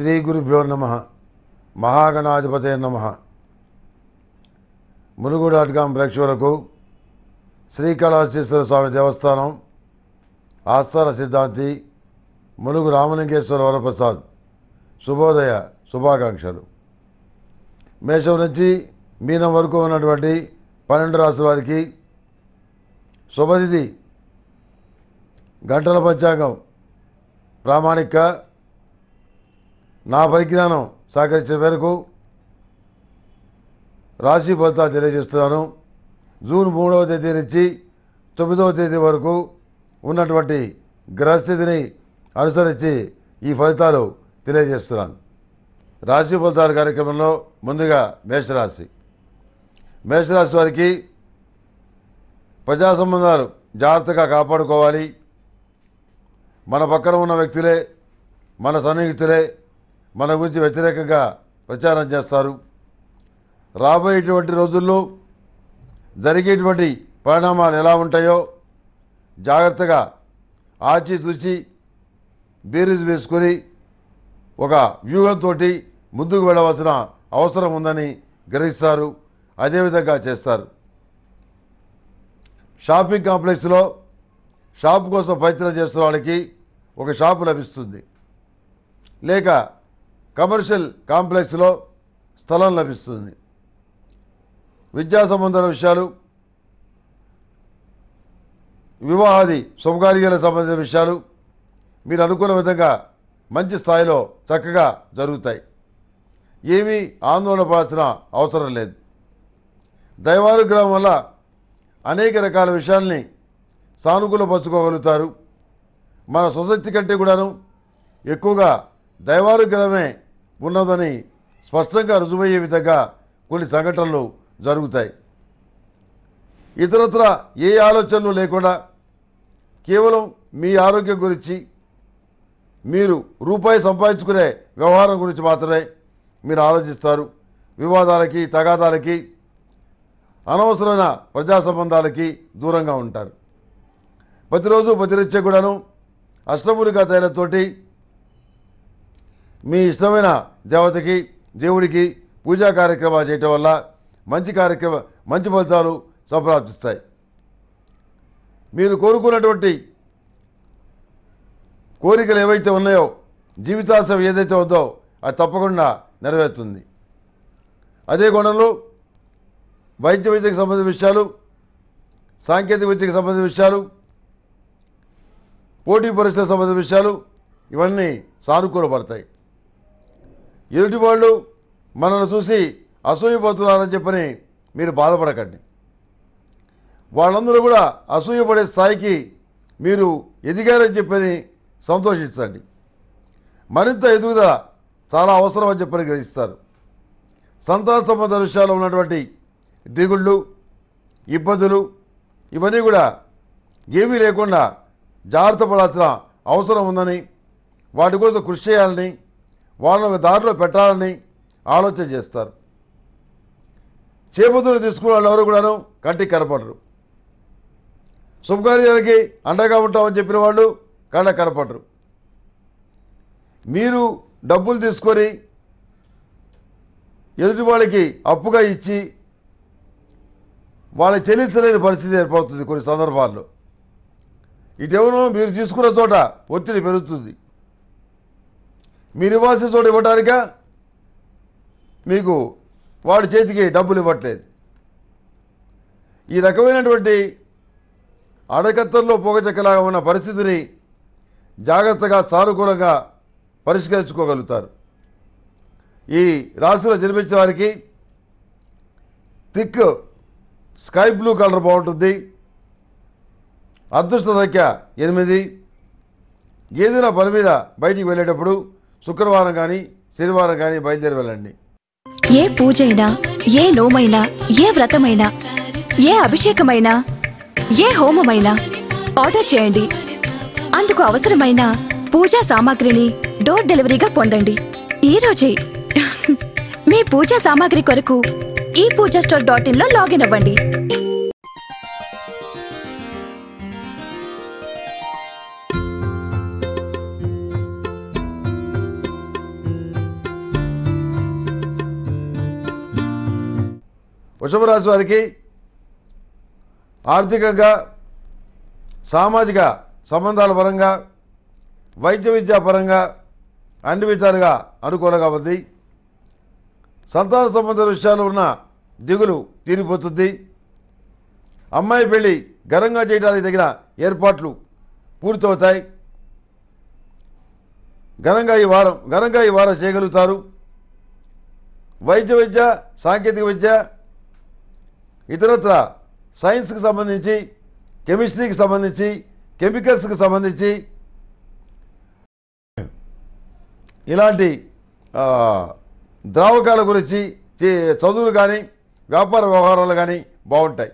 శ్రీ గురుభ్యో నమ మహాగణాధిపతే నమ ములుగు డాట్ కాం ప్రేక్షకులకు శ్రీకాళహస్తీశ్వర స్వామి దేవస్థానం ఆస్థాన సిద్ధాంతి ములుగు రామలింగేశ్వర వరప్రసాద్ శుభోదయ శుభాకాంక్షలు మేషం నుంచి మీనం వరకు ఉన్నటువంటి పన్నెండు రాసుల వారికి శుభతిథి గంటల పంచాంగం ప్రామాణిక నా పరిజ్ఞానం సహకరించిన మేరకు రాశి ఫలితాలు తెలియజేస్తున్నాను జూన్ మూడవ తేదీ నుంచి తొమ్మిదవ తేదీ వరకు ఉన్నటువంటి గ్రహస్థితిని అనుసరించి ఈ ఫలితాలు తెలియజేస్తున్నాను రాశి ఫలితాల కార్యక్రమంలో ముందుగా మేషరాశి మేషరాశి వారికి ప్రజా సంబంధాలు జాగ్రత్తగా కాపాడుకోవాలి మన పక్కన ఉన్న వ్యక్తులే మన సన్నిహితులే మన గురించి వ్యతిరేకంగా ప్రచారం చేస్తారు రాబోయేటువంటి రోజుల్లో జరిగేటువంటి పరిణామాలు ఎలా ఉంటాయో జాగ్రత్తగా ఆచితూచి బేరీజు వేసుకొని ఒక వ్యూహంతో ముందుకు వెళ్ళవలసిన అవసరం ఉందని గ్రహిస్తారు అదేవిధంగా చేస్తారు షాపింగ్ కాంప్లెక్స్లో షాప్ కోసం ప్రయత్నం చేస్తున్న వాళ్ళకి ఒక షాపు లభిస్తుంది లేక కమర్షియల్ కాంప్లెక్స్లో స్థలం లభిస్తుంది విద్యా సంబంధాల విషయాలు వివాహాది శుభకార్యాలకు సంబంధించిన విషయాలు మీరు అనుకున్న విధంగా మంచి స్థాయిలో చక్కగా జరుగుతాయి ఏమీ ఆందోళన పడాల్సిన అవసరం లేదు దైవానుగ్రహం వల్ల అనేక రకాల విషయాల్ని సానుకూలపరచుకోగలుగుతారు మన సొసైటీ కంటే కూడాను ఎక్కువగా దైవానుగ్రహమే ఉన్నదని స్పష్టంగా రుజువయ్యే విధంగా కొన్ని సంఘటనలు జరుగుతాయి ఇతరత్ర ఏ ఆలోచనలు లేకుండా కేవలం మీ ఆరోగ్యం గురించి మీరు రూపాయి సంపాదించుకునే వ్యవహారం గురించి మాత్రమే మీరు ఆలోచిస్తారు వివాదాలకి తగాదాలకి అనవసరమైన ప్రజా సంబంధాలకి దూరంగా ఉంటారు ప్రతిరోజు ప్రతినిత్యం కూడాను అష్టములికా తైలతోటి మీ ఇష్టమైన దేవతకి దేవుడికి పూజా కార్యక్రమాలు చేయటం వల్ల మంచి కార్యక్రమ మంచి ఫలితాలు సంప్రాప్తిస్తాయి మీరు కోరుకున్నటువంటి కోరికలు ఏవైతే ఉన్నాయో జీవితాశం ఏదైతే ఉందో అది తప్పకుండా నెరవేరుతుంది అదే కోణంలో వైద్య విద్యకు సంబంధించిన విషయాలు సాంకేతిక విద్యకు సంబంధించిన విషయాలు పోటీ పరీక్షలకు సంబంధించిన విషయాలు ఇవన్నీ సానుకూలపడతాయి ఎదుటి వాళ్ళు మనల్ని చూసి అసూయపడుతున్నారని చెప్పని మీరు బాధపడకండి వాళ్ళందరూ కూడా అసూయపడే స్థాయికి మీరు ఎదిగారని చెప్పని సంతోషించండి మరింత ఎదుగుదల చాలా అవసరం అని చెప్పని గ్రహిస్తారు సంతాన సంబంధ విషయాల్లో ఉన్నటువంటి దిగుళ్ళు ఇబ్బందులు ఇవన్నీ కూడా ఏమీ లేకుండా జాగ్రత్త పడాల్సిన అవసరం ఉందని వాటి కోసం కృషి చేయాలని వాళ్ళని ఒక దారిలో పెట్టాలని ఆలోచన చేస్తారు చేపతులు తీసుకున్న వాళ్ళు ఎవరు కూడాను కంటికి కనపడరు శుభకార్యాలకి అండగా ఉంటామని చెప్పిన వాళ్ళు కళ్ళకి కనపడరు మీరు డబ్బులు తీసుకొని ఎదుటి వాళ్ళకి అప్పుగా ఇచ్చి వాళ్ళకి చెల్లించలేని పరిస్థితి ఏర్పడుతుంది కొన్ని సందర్భాల్లో ఇటెవరో మీరు తీసుకున్న చోట ఒత్తిడి పెరుగుతుంది మీరు ఇవ్వాల్సిన చోట ఇవ్వడానిక మీకు వాడి చేతికి డబ్బులు ఇవ్వట్లేదు ఈ రకమైనటువంటి అడకత్తల్లో పొగచెక్కలాగా ఉన్న పరిస్థితిని జాగ్రత్తగా సానుకూలంగా పరిష్కరించుకోగలుగుతారు ఈ రాశిలో జన్మించిన వారికి థిక్ స్కై బ్లూ కలర్ బాగుంటుంది అదృష్ట సంఖ్య ఎనిమిది ఏదైనా పని మీద బయటికి వెళ్ళేటప్పుడు శుక్రవారం కానీ శనివారం కానీ బయలుదేరి వెళ్ళండి ఏ పూజైనా ఏ నోమైనా ఏ వ్రతమైనా ఏ అభిషేకమైనా ఏ హోమమైనా ఆర్డర్ చేయండి అందుకు అవసరమైన పూజా సామాగ్రిని డోర్ డెలివరీగా పొందండి ఈ రోజే మీ పూజా సామాగ్రి కొరకు ఈ పూజా స్టోర్ డాట్ ఇన్ లో లాగిన్ అవ్వండి వృషభ రాశి వారికి ఆర్థికంగా సామాజిక సంబంధాల పరంగా వైద్య విద్యా పరంగా అన్ని విధాలుగా అనుకూలంగా ఉంది సంతాన సంబంధ విషయాలు ఉన్న దిగులు తీరిపోతుంది అమ్మాయి పెళ్లి ఘనంగా చేయడానికి తగిన ఏర్పాట్లు పూర్తవుతాయి ఘనంగా ఈ వారం ఘనంగా ఈ వారం చేయగలుగుతారు వైద్య విద్య సాంకేతిక విద్య ఇతరత్ర సైన్స్కి సంబంధించి కెమిస్ట్రీకి సంబంధించి కెమికల్స్కి సంబంధించి ఇలాంటి ఆ, ద్రావకాల గురించి చే- చదువులు కానీ వ్యాపార వ్యవహారాలు కానీ బాగుంటాయి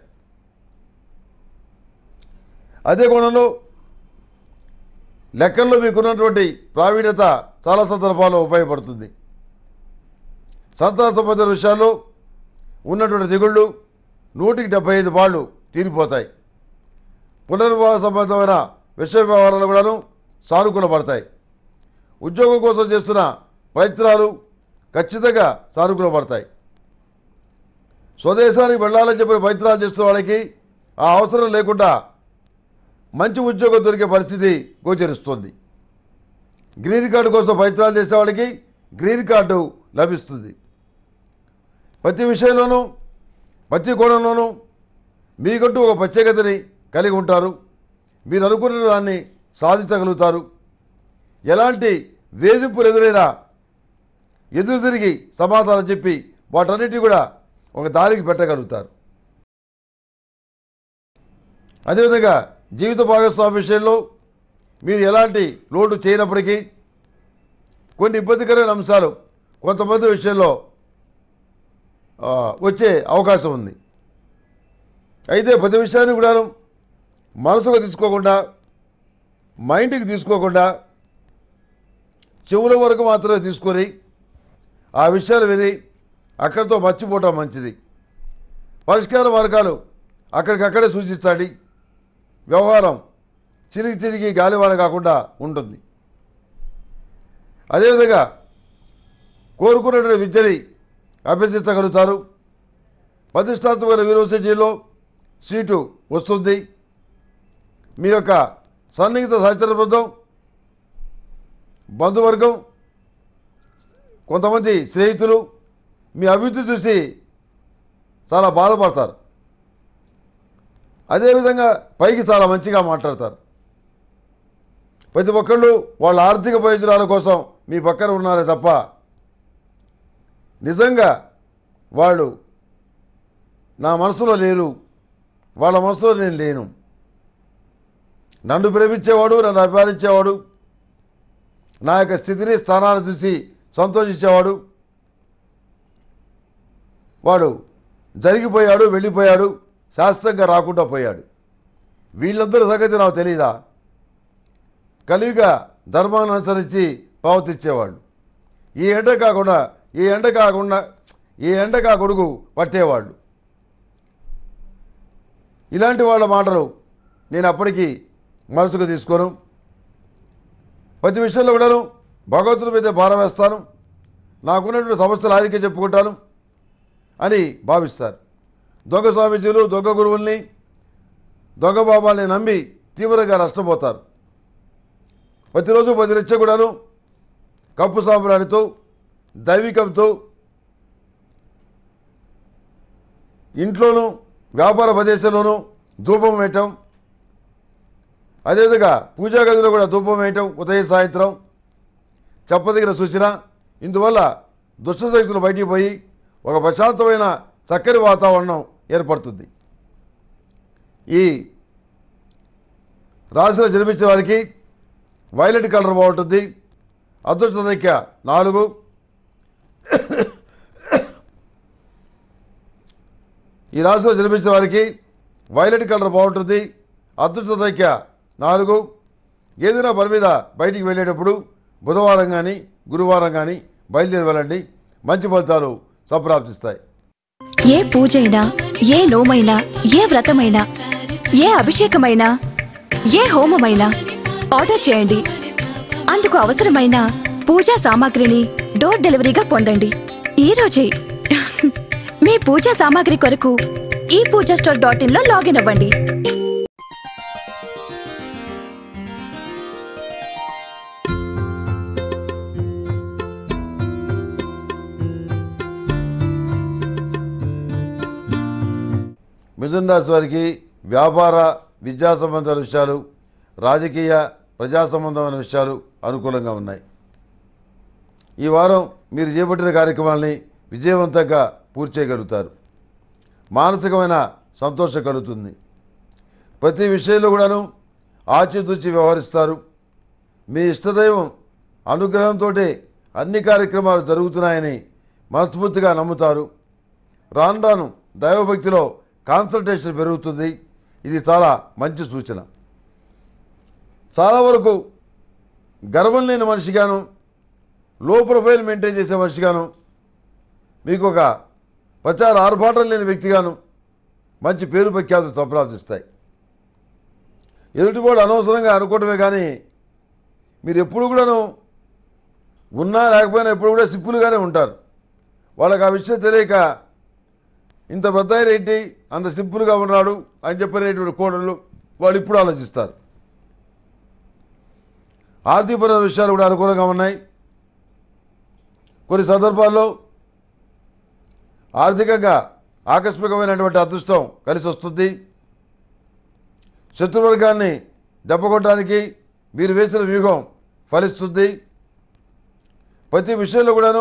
అదే కోణంలో లెక్కల్లో మీకున్నటువంటి ప్రావీణ్యత చాలా సందర్భాల్లో ఉపయోగపడుతుంది సంతాన సంబంధ విషయాల్లో ఉన్నటువంటి దిగుళ్ళు నూటికి డెబ్బై ఐదు బాళ్ళు తీరిపోతాయి పునర్వివాహ సంబంధమైన విషయ వ్యవహారాలు కూడాను సానుకూలపడతాయి ఉద్యోగం కోసం చేస్తున్న ప్రయత్నాలు ఖచ్చితంగా సానుకూలపడతాయి స్వదేశానికి వెళ్ళాలని చెప్పిన ప్రయత్నాలు చేస్తున్న వాళ్ళకి ఆ అవసరం లేకుండా మంచి ఉద్యోగం దొరికే పరిస్థితి గోచరిస్తుంది గ్రీన్ కార్డు కోసం ప్రయత్నాలు చేసే వాళ్ళకి గ్రీన్ కార్డు లభిస్తుంది ప్రతి విషయంలోనూ ప్రతి కోణంలోనూ మీకంటూ ఒక ప్రత్యేకతని కలిగి ఉంటారు మీరు అనుకున్న దాన్ని సాధించగలుగుతారు ఎలాంటి వేధింపులు ఎదురైనా ఎదురు తిరిగి సమాధానం చెప్పి వాటన్నిటి కూడా ఒక దారికి పెట్టగలుగుతారు అదేవిధంగా జీవిత భాగస్వామి విషయంలో మీరు ఎలాంటి లోటు చేయనప్పటికీ కొన్ని ఇబ్బందికరమైన అంశాలు కొంతమంది విషయంలో ఆ, వచ్చే అవకాశం ఉంది అయితే ప్రతి విషయాన్ని కూడా మనసుకు తీసుకోకుండా మైండ్కి తీసుకోకుండా చెవుల వరకు మాత్రమే తీసుకొని ఆ విషయాలు విని అక్కడితో మర్చిపోవటం మంచిది పరిష్కార మార్గాలు అక్కడికక్కడే సూచిస్తాడు వ్యవహారం చిరిగి చిరిగి గాలివాన కాకుండా ఉంటుంది అదేవిధంగా కోరుకున్నటువంటి విద్యని అభ్యసించగలుగుతారు ప్రతిష్టాత్మక యూనివర్సిటీలో సీటు వస్తుంది మీ యొక్క సన్నిహిత సహచర బృందం బంధువర్గం కొంతమంది స్నేహితులు మీ అభివృద్ధి చూసి చాలా బాధపడతారు అదేవిధంగా పైకి చాలా మంచిగా మాట్లాడతారు ప్రతి ఒక్కళ్ళు వాళ్ళ ఆర్థిక ప్రయోజనాల కోసం మీ పక్కన ఉన్నారే తప్ప నిజంగా వాళ్ళు నా మనసులో లేరు వాళ్ళ మనసులో నేను లేను నన్ను ప్రేమించేవాడు నన్ను అభిమానించేవాడు నా యొక్క స్థితిని స్థానాన్ని చూసి సంతోషించేవాడు వాడు జరిగిపోయాడు వెళ్ళిపోయాడు శాస్త్రంగా రాకుండా పోయాడు వీళ్ళందరి సంగతి నాకు తెలీదా కలియుగా ధర్మాన్ని అనుసరించి ప్రవర్తించేవాళ్ళు ఈ ఎండ కాకుండా ఈ ఎండ కాకుండా ఈ ఎండ కా కొడుకు పట్టేవాళ్ళు ఇలాంటి వాళ్ళ మాటలు నేను అప్పటికీ మనసుకు తీసుకోను ప్రతి విషయంలో కూడాను భగవంతుడి మీద భారం వేస్తాను నాకున్నటువంటి సమస్యలు ఆదికే చెప్పుకుంటాను అని భావిస్తారు దొంగ స్వామీజీలు దొంగ గురువుల్ని దొంగ బాబాల్ని నమ్మి తీవ్రంగా నష్టపోతారు ప్రతిరోజు ప్రతినిత్య కూడాను కప్పు సాంబ్రాణితో దైవికంతో ఇంట్లోనూ వ్యాపార ప్రదేశంలోనూ ధూపం వేయటం అదేవిధంగా పూజా గదిలో కూడా ధూపం వేయటం ఉదయం సాయంత్రం చెప్పదగిన సూచన ఇందువల్ల దుష్టశక్తులు బయటికి పోయి ఒక ప్రశాంతమైన చక్కని వాతావరణం ఏర్పడుతుంది ఈ రాశిలో జన్మించిన వారికి వైలెట్ కలర్ బాగుంటుంది అదృష్ట సంఖ్య నాలుగు ఈ రాశిలో జన్మించిన వారికి వైలెట్ కలర్ బాగుంటుంది అదృష్ట సంఖ్య నాలుగు ఏదైనా పని మీద బయటికి వెళ్ళేటప్పుడు బుధవారం కానీ గురువారం కానీ బయలుదేరి వెళ్ళండి మంచి ఫలితాలు సంప్రాప్తిస్తాయి ఏ పూజైనా ఏ నోమైనా ఏ వ్రతమైనా ఏ అభిషేకమైనా ఏ హోమమైనా ఆర్డర్ చేయండి అందుకు అవసరమైన పూజా సామాగ్రిని డోర్ డెలివరీగా పొందండి ఈ రోజే మీ పూజా సామాగ్రి కొరకు ఈ పూజా స్టోర్ డాట్ ఇన్ లో లాగిన్ అవ్వండి మిథున రాశి వారికి వ్యాపార విద్యా సంబంధమైన విషయాలు రాజకీయ ప్రజా సంబంధమైన విషయాలు అనుకూలంగా ఉన్నాయి ఈ వారం మీరు చేపట్టిన కార్యక్రమాల్ని విజయవంతంగా పూర్తి చేయగలుగుతారు మానసికమైన సంతోషం కలుగుతుంది ప్రతి విషయంలో కూడాను ఆచితూచి వ్యవహరిస్తారు మీ ఇష్టదైవం అనుగ్రహంతో అన్ని కార్యక్రమాలు జరుగుతున్నాయని మనస్ఫూర్తిగా నమ్ముతారు రాను రాను దైవభక్తిలో కాన్సన్ట్రేషన్ పెరుగుతుంది ఇది చాలా మంచి సూచన చాలా వరకు గర్వం లేని మనిషిగాను లో ప్రొఫైల్ మెయింటైన్ చేసే మనిషిగాను మీకు ఒక ప్రచార ఆర్భాటం లేని వ్యక్తిగాను మంచి పేరు ప్రఖ్యాతులు సంప్రాప్తిస్తాయి ఎదుటివాడు అనవసరంగా అనుకోవటమే కానీ మీరు ఎప్పుడు కూడాను ఉన్నా లేకపోయినా ఎప్పుడు కూడా సింపుల్గానే ఉంటారు వాళ్ళకి ఆ విషయం తెలియక ఇంత పెద్ద ఆయన ఏంటి అంత సింపుల్గా ఉన్నాడు అని చెప్పినటువంటి కోడళ్ళు వాళ్ళు ఇప్పుడు ఆలోచిస్తారు ఆర్థికపరమైన విషయాలు కూడా అనుకూలంగా ఉన్నాయి కొన్ని సందర్భాల్లో ఆర్థికంగా ఆకస్మికమైనటువంటి అదృష్టం కలిసి వస్తుంది శత్రువర్గాన్ని దెబ్బకొట్టడానికి మీరు వేసిన వ్యూహం ఫలిస్తుంది ప్రతి విషయంలో కూడాను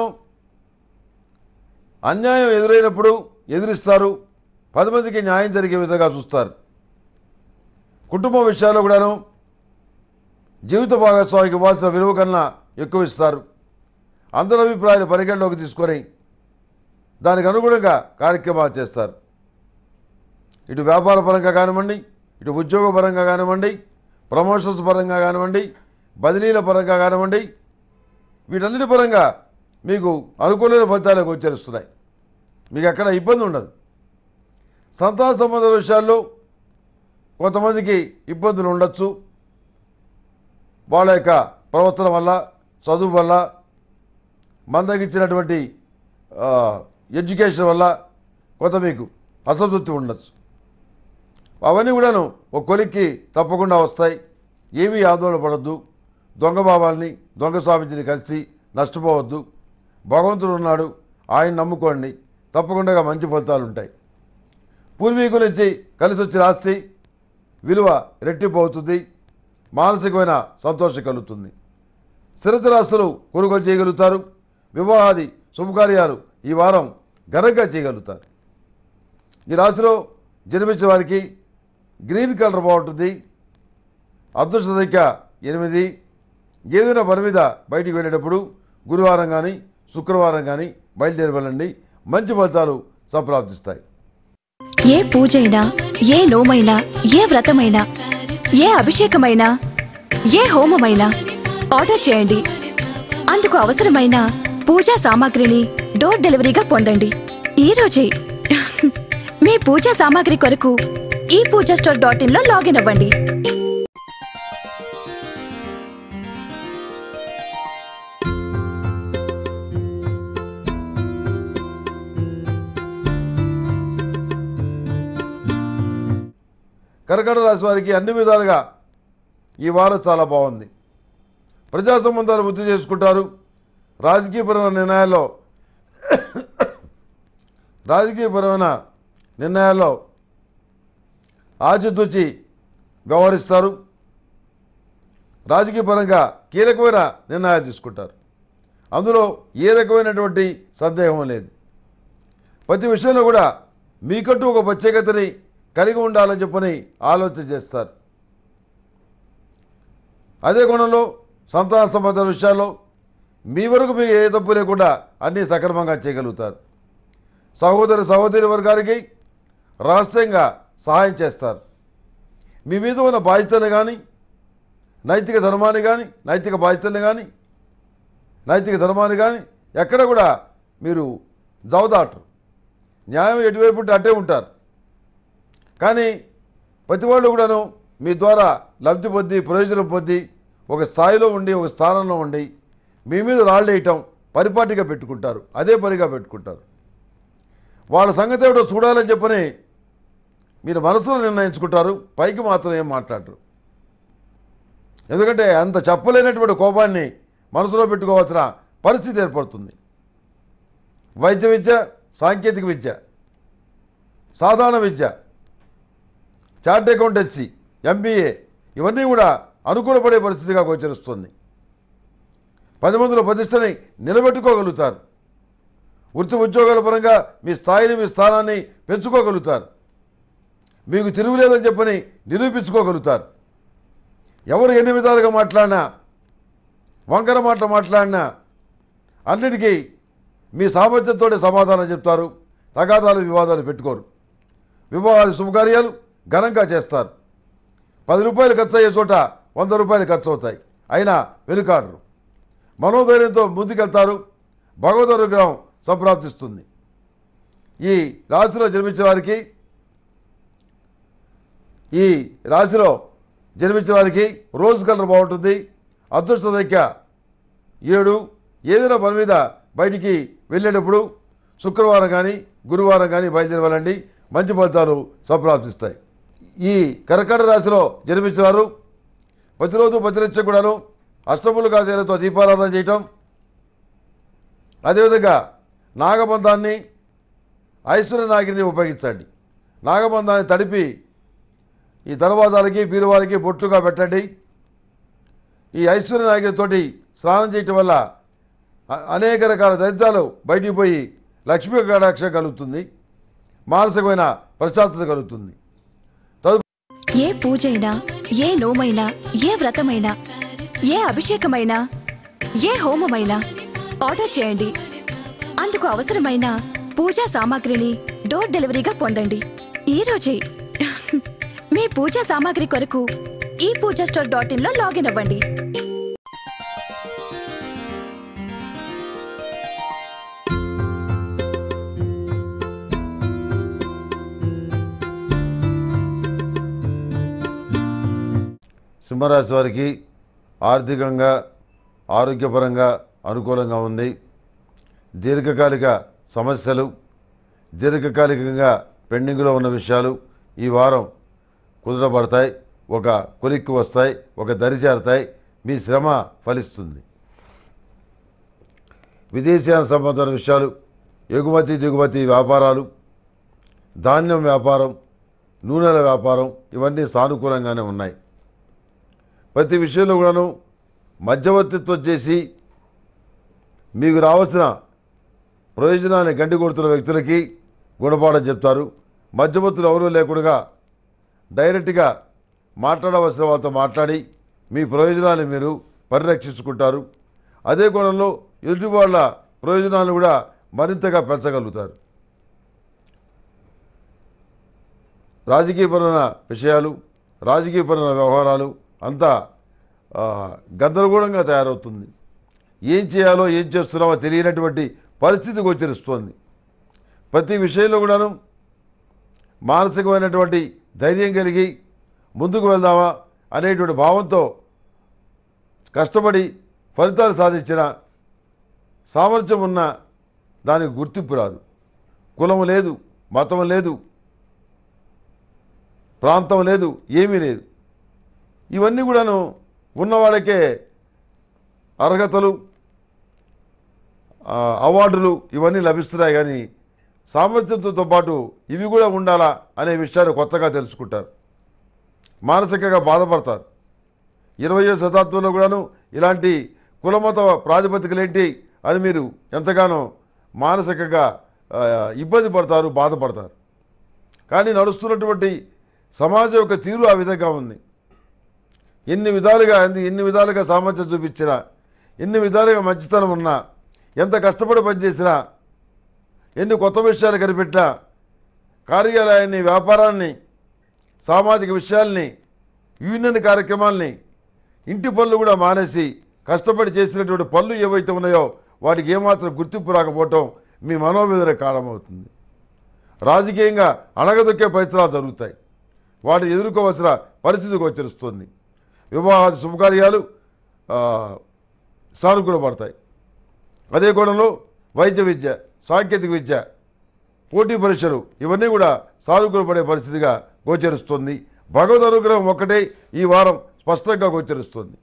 అన్యాయం ఎదురైనప్పుడు ఎదిరిస్తారు పది మందికి న్యాయం జరిగే విధంగా చూస్తారు కుటుంబ విషయాల్లో కూడాను జీవిత భాగస్వామికి ఇవ్వాల్సిన విలువ కన్నా ఎక్కువ ఇస్తారు అందరి అభిప్రాయాలు పరిగణలోకి తీసుకొని దానికి అనుగుణంగా కార్యక్రమాలు చేస్తారు ఇటు వ్యాపార పరంగా కానివ్వండి ఇటు ఉద్యోగ పరంగా కానివ్వండి ప్రమోషన్స్ పరంగా కానివ్వండి బదిలీల పరంగా కానివ్వండి వీటన్నిటి పరంగా మీకు అనుకూలమైన ఫలితాలు గోచరిస్తున్నాయి మీకు అక్కడ ఇబ్బంది ఉండదు సంతాన సంబంధ విషయాల్లో కొంతమందికి ఇబ్బందులు ఉండొచ్చు వాళ్ళ యొక్క ప్రవర్తన వల్ల చదువు వల్ల మందగించినటువంటి ఆ, ఎడ్యుకేషన్ వల్ల కొంత మీకు అసంతృప్తి ఉండొచ్చు అవన్నీ కూడాను ఒక కొలిక్కి తప్పకుండా వస్తాయి ఏమీ ఆందోళన పడద్దు దొంగ బాబాల్ని దొంగ స్వామిజీని కలిసి నష్టపోవద్దు భగవంతుడు ఉన్నాడు ఆయన నమ్ముకోండి తప్పకుండా మంచి ఫలితాలు ఉంటాయి పూర్వీకుల నుంచి కలిసి వచ్చిన ఆస్తి విలువ రెట్టింపు అవుతుంది మానసికమైన సంతోషం కలుగుతుంది స్థిరచరాస్తులు కొనుగోలు చేయగలుగుతారు వివాహాది శుభకార్యాలు ఈ వారం ఘనంగా చేయగలుగుతారు ఈ రాశిలో జన్మించిన వారికి గ్రీన్ కలర్ బాగుంటుంది అదృష్ట సంఖ్య ఎనిమిది ఏదైనా పని మీద బయటికి వెళ్ళేటప్పుడు గురువారం కానీ శుక్రవారం కానీ బయలుదేరి వెళ్ళండి మంచి ఫలితాలు సంప్రాప్తిస్తాయి ఏ పూజైనా ఏ నోమైనా ఏ వ్రతమైనా ఏ అభిషేకమైనా ఏ హోమమైనా ఆర్డర్ చేయండి అందుకు అవసరమైన పూజా సామాగ్రిని డోర్ డెలివరీగా పొందండి ఈ రోజే మీ పూజా సామాగ్రి కొరకు ఈ పూజా స్టోర్ డాట్ ఇన్ లో లాగిన్ అవ్వండి కర్కట రాశి వారికి అన్ని విధాలుగా ఈ వారం చాలా బాగుంది ప్రజా సంబంధాలు వృద్ధి చేసుకుంటారు రాజకీయపరమైన నిర్ణయాల్లో రాజకీయపరమైన నిర్ణయాల్లో ఆచితూచి వ్యవహరిస్తారు రాజకీయపరంగా కీలకమైన నిర్ణయాలు తీసుకుంటారు అందులో ఏ రకమైనటువంటి సందేహం లేదు ప్రతి విషయంలో కూడా మీకంటూ ఒక ప్రత్యేకతని కలిగి ఉండాలని చెప్పని ఆలోచన చేస్తారు అదే కోణంలో సంతాన సంబంధ విషయాల్లో మీ వరకు మీకు ఏ తప్పు లేకుండా అన్నీ సక్రమంగా చేయగలుగుతారు సహోదరి సహోదరి వర్గానికి రహస్యంగా సహాయం చేస్తారు మీ మీద ఉన్న బాధ్యతలు కానీ నైతిక ధర్మాన్ని కానీ నైతిక బాధ్యతల్ని కానీ నైతిక ధర్మాన్ని కానీ ఎక్కడ కూడా మీరు జవదాటరు న్యాయం ఎటువైపు ఉంటే అట్టే ఉంటారు కానీ ప్రతి వాళ్ళు కూడాను మీ ద్వారా లబ్ధి పొంది ప్రయోజనం పొంది ఒక స్థాయిలో ఉండి ఒక స్థానంలో ఉండి మీ మీద రాళ్ళు వేయటం పరిపాటిగా పెట్టుకుంటారు అదే పనిగా పెట్టుకుంటారు వాళ్ళ సంగతి ఏమిటో చూడాలని చెప్పని మీరు మనసులో నిర్ణయించుకుంటారు పైకి మాత్రం ఏం మాట్లాడరు ఎందుకంటే అంత చెప్పలేనటువంటి కోపాన్ని మనసులో పెట్టుకోవాల్సిన పరిస్థితి ఏర్పడుతుంది వైద్య విద్య సాంకేతిక విద్య సాధారణ విద్య చార్ట్ అకౌంటెన్సీ ఎంబీఏ ఇవన్నీ కూడా అనుకూలపడే పరిస్థితిగా గోచరిస్తుంది పది మందిలో ప్రతిష్టని నిలబెట్టుకోగలుగుతారు వృత్తి ఉద్యోగాల పరంగా మీ స్థాయిని మీ స్థానాన్ని పెంచుకోగలుగుతారు మీకు తిరుగులేదని చెప్పని నిరూపించుకోగలుగుతారు ఎవరు ఎన్ని విధాలుగా మాట్లాడినా వంకర మాటలు మాట్లాడినా అన్నిటికీ మీ సామర్థ్యంతో సమాధానం చెప్తారు తగాదాలు వివాదాలు పెట్టుకోరు వివాహాది శుభకార్యాలు ఘనంగా చేస్తారు పది రూపాయలు ఖర్చు అయ్యే చోట వంద రూపాయలు ఖర్చు అవుతాయి అయినా వెనుకాడరు మనోధైర్యంతో ముందుకెళ్తారు భగవద్ అనుగ్రహం సంప్రాప్తిస్తుంది ఈ రాశిలో జన్మించే వారికి ఈ రాశిలో జన్మించే వారికి రోజు కలర్ బాగుంటుంది అదృష్ట సంఖ్య ఏడు ఏదైనా పని మీద బయటికి వెళ్ళేటప్పుడు శుక్రవారం కానీ గురువారం కానీ బయలుదేరి వెళ్ళండి మంచి ఫలితాలు సంప్రాప్తిస్తాయి ఈ కర్కట రాశిలో జన్మించేవారు ప్రతిరోజు ప్రతినిత్యం కూడాను అష్టములు కాసేలతో దీపారాధన చేయటం అదేవిధంగా నాగబంధాన్ని ఐశ్వర్య నాగిని ఉపయోగించండి నాగబంధాన్ని తడిపి ఈ దర్వాజాలకి బీరువాలకి బొట్టుగా పెట్టండి ఈ ఐశ్వర్య నాగిరితోటి స్నానం చేయటం వల్ల అ- అనేక రకాల దరిద్రాలు బయటికి పోయి లక్ష్మీ కటాక్షం కలుగుతుంది మానసికమైన ప్రశాంతత కలుగుతుంది ఏ పూజైనా ఏ నోమైనా ఏ వ్రతమైనా ఏ అభిషేకమైనా ఏ హోమమైనా ఆర్డర్ చేయండి అందుకు అవసరమైన పూజా సామాగ్రిని డోర్ డెలివరీగా పొందండి ఈ రోజే మీ పూజా సామాగ్రి కొరకు ఈ పూజా స్టోర్ డాట్ ఇన్ లో లాగిన్ అవ్వండి సింహరాశి వారికి ఆర్థికంగా ఆరోగ్యపరంగా అనుకూలంగా ఉంది దీర్ఘకాలిక సమస్యలు దీర్ఘకాలికంగా పెండింగ్లో ఉన్న విషయాలు ఈ వారం కుదురపడతాయి ఒక కొలిక్కి వస్తాయి ఒక దరి చేరతాయి మీ శ్రమ ఫలిస్తుంది విదేశీయాన సంబంధమైన విషయాలు ఎగుమతి దిగుమతి వ్యాపారాలు ధాన్యం వ్యాపారం నూనెల వ్యాపారం ఇవన్నీ సానుకూలంగానే ఉన్నాయి ప్రతి విషయంలో కూడాను మధ్యవర్తిత్వం చేసి మీకు రావాల్సిన ప్రయోజనాన్ని గండి కొడుతున్న వ్యక్తులకి గుణపాఠం చెప్తారు మధ్యవర్తులు ఎవరూ లేకుండా డైరెక్ట్గా మాట్లాడవలసిన వాళ్ళతో మాట్లాడి మీ ప్రయోజనాన్ని మీరు పరిరక్షించుకుంటారు అదే కోణంలో ఎదుటి వాళ్ళ ప్రయోజనాలను కూడా మరింతగా పెంచగలుగుతారు రాజకీయపరమైన విషయాలు రాజకీయపరమైన వ్యవహారాలు అంతా ఆ, గందరగోళంగా తయారవుతుంది ఏం చేయాలో ఏం చేస్తున్నామో తెలియనటువంటి పరిస్థితి గోచరిస్తోంది ప్రతి విషయంలో కూడాను మానసికమైనటువంటి ధైర్యం కలిగి ముందుకు వెళ్దామా అనేటువంటి భావంతో కష్టపడి ఫలితాలు సాధించిన సామర్థ్యం ఉన్న దానికి గుర్తింపు రాదు కులం లేదు మతం లేదు ప్రాంతం లేదు ఏమీ లేదు ఇవన్నీ కూడాను ఉన్నవాళ్ళకే అర్హతలు ఆ, అవార్డులు ఇవన్నీ లభిస్తున్నాయి కానీ సామర్థ్యంతో పాటు ఇవి కూడా ఉండాలా అనే విషయాన్ని కొత్తగా తెలుసుకుంటారు మానసికంగా బాధపడతారు ఇరవయో శతాబ్దంలో కూడాను ఇలాంటి కులమత ప్రాతిపదికలేంటి అని మీరు ఎంతగానో మానసికంగా ఆ, ఇబ్బంది పడతారు బాధపడతారు కానీ నడుస్తున్నటువంటి సమాజం యొక్క తీరు ఆ విధంగా ఉంది ఎన్ని విధాలుగా ఎన్ని ఎన్ని విధాలుగా సామర్థ్యం చూపించినా ఎన్ని విధాలుగా మంచితనం ఉన్నా ఎంత కష్టపడి పనిచేసినా ఎన్ని కొత్త విషయాలు కనిపెట్టినా కార్యాలయాన్ని వ్యాపారాన్ని సామాజిక విషయాల్ని యూనియన్ కార్యక్రమాల్ని ఇంటి పనులు కూడా మానేసి కష్టపడి చేసినటువంటి పనులు ఏవైతే ఉన్నాయో వాటికి ఏమాత్రం గుర్తింపు రాకపోవటం మీ మనోవేదన కారణమవుతుంది రాజకీయంగా అణగదొక్కే ప్రయత్నాలు జరుగుతాయి వాటిని ఎదుర్కోవాల్సిన పరిస్థితి గోచరిస్తుంది వివాహాది శుభకార్యాలు ఆ, సానుకూలపడతాయి అదే కోణంలో వైద్య విద్య సాంకేతిక విద్య పోటీ పరీక్షలు ఇవన్నీ కూడా సానుకూల పడే పరిస్థితిగా గోచరిస్తుంది భగవద్ అనుగ్రహం ఒక్కటే ఈ వారం స్పష్టంగా గోచరిస్తుంది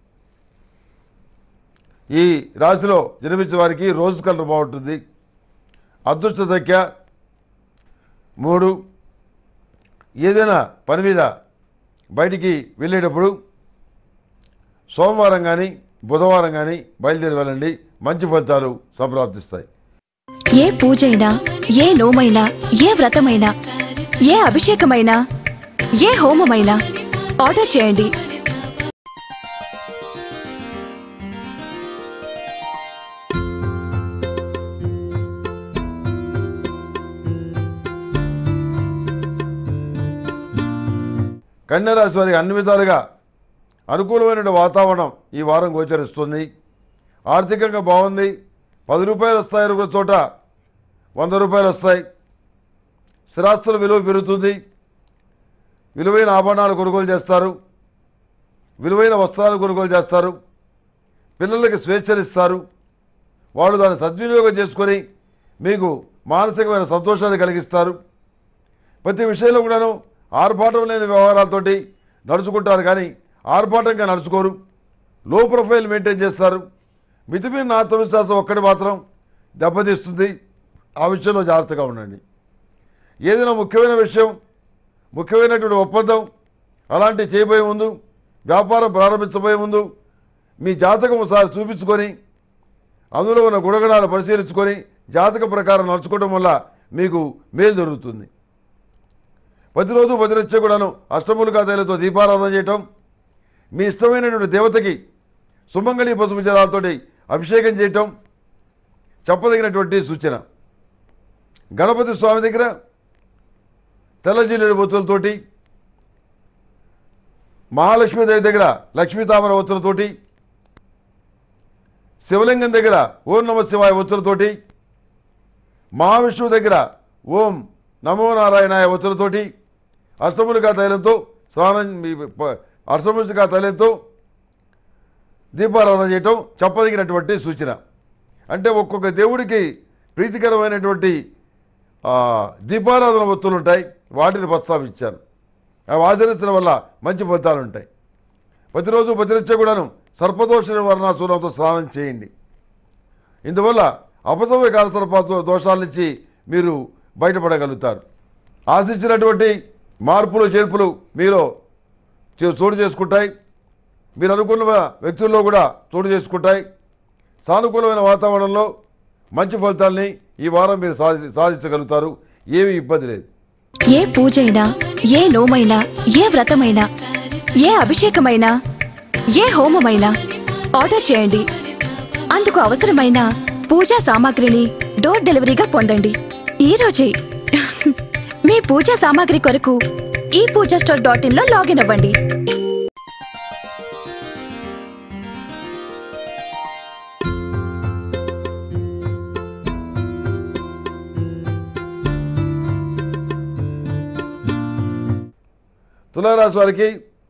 ఈ రాశిలో జన్మించిన వారికి రోజు కలర్ బాగుంటుంది అదృష్ట సంఖ్య మూడు ఏదైనా పని మీద బయటికి వెళ్ళేటప్పుడు సోమవారం కానీ బుధవారం కానీ బయలుదేరి వెళ్ళండి మంచి ఫలితాలు సంప్రాప్తిస్తాయి ఏ పూజైనా ఏ నోమైనా ఏ వ్రతమైనా ఏ అభిషేకమైనా ఏ హోమమైనా ఆర్డర్ చేయండి కన్యరాశి వారికి అన్ని విధాలుగా అనుకూలమైన వాతావరణం ఈ వారం గోచరిస్తుంది ఆర్థికంగా బాగుంది పది రూపాయలు వస్తాయి ఒక చోట వంద రూపాయలు వస్తాయి స్థిరాస్తుల విలువ పెరుగుతుంది విలువైన ఆభరణాలు కొనుగోలు చేస్తారు విలువైన వస్త్రాలు కొనుగోలు చేస్తారు పిల్లలకి స్వేచ్ఛనిస్తారు వాళ్ళు దాన్ని సద్వినియోగం చేసుకొని మీకు మానసికమైన సంతోషాన్ని కలిగిస్తారు ప్రతి విషయంలో కూడాను ఆర్భాటం లేని వ్యవహారాలతోటి నడుచుకుంటారు కానీ ఆర్భాటంగా నడుచుకోరు లో ప్రొఫైల్ మెయింటైన్ చేస్తారు మితిమీరిన ఆత్మవిశ్వాసం ఒక్కటి మాత్రం దెబ్బతీస్తుంది ఆ విషయంలో జాగ్రత్తగా ఉండండి ఏదైనా ముఖ్యమైన విషయం ముఖ్యమైనటువంటి ఒప్పందం అలాంటి చేయబోయే ముందు వ్యాపారం ప్రారంభించబోయే ముందు మీ జాతకం ఒకసారి చూపించుకొని అందులో ఉన్న గుణగణాలు పరిశీలించుకొని జాతక ప్రకారం నడుచుకోవడం వల్ల మీకు మేలు జరుగుతుంది ప్రతిరోజు ప్రతినిత్యం కూడాను అష్టములుగా తైలతో దీపారాధన చేయటం మీ ఇష్టమైనటువంటి దేవతకి సుమంగళి పసుపు జలాలతోటి అభిషేకం చేయటం చెప్పదగినటువంటి సూచన గణపతి స్వామి దగ్గర తెల్లజిల్లేడు బొత్తులతోటి మహాలక్ష్మీదేవి దగ్గర లక్ష్మీ తామర ఒత్తులతోటి శివలింగం దగ్గర ఓం నమ శివాయ ఒత్తులతోటి మహావిష్ణువు దగ్గర ఓం నమో నారాయణాయ ఒత్తులతోటి అష్టములుగా తైలంతో స్నానం మీ- ప- అష్టములుగా తైలంతో దీపారాధన చేయటం చెప్పదగినటువంటి సూచన అంటే ఒక్కొక్క దేవుడికి ప్రీతికరమైనటువంటి ఆ, దీపారాధన ఒత్తులు ఉంటాయి వాటిని ప్రస్తావించాను అవి ఆచరించడం వల్ల మంచి ఫలితాలు ఉంటాయి ప్రతిరోజు ప్రతినిత్యం కూడాను సర్పదోష నివారణాసూరంతో స్నానం చేయండి ఇందువల్ల అపసమయ కాల సర్ప దోషాల నుంచి మీరు బయటపడగలుగుతారు ఆశించినటువంటి మార్పులు చేర్పులు మీలో చే- చోటు చేసుకుంటాయి మీరు అనుకున్న వ్యక్తుల్లో కూడా చోటు చేసుకుంటాయి సానుకూలమైన వాతావరణంలో మంచి ఫలితాల్ని ఈ వారం మీరు సాధి సాధించగలుగుతారు ఏమీ ఇబ్బంది లేదు ఏ పూజైనా ఏ నోమైనా ఏ వ్రతమైనా ఏ అభిషేకమైనా ఏ హోమమైనా ఆర్డర్ చేయండి అందుకు అవసరమైన పూజా సామాగ్రిని డోర్ డెలివరీగా పొందండి ఈ రోజే మీ పూజా సామాగ్రి కొరకు ఈ పూజా స్టోర్ డాట్ ఇన్ లో లాగిన్ అవ్వండి తులారాశి వారికి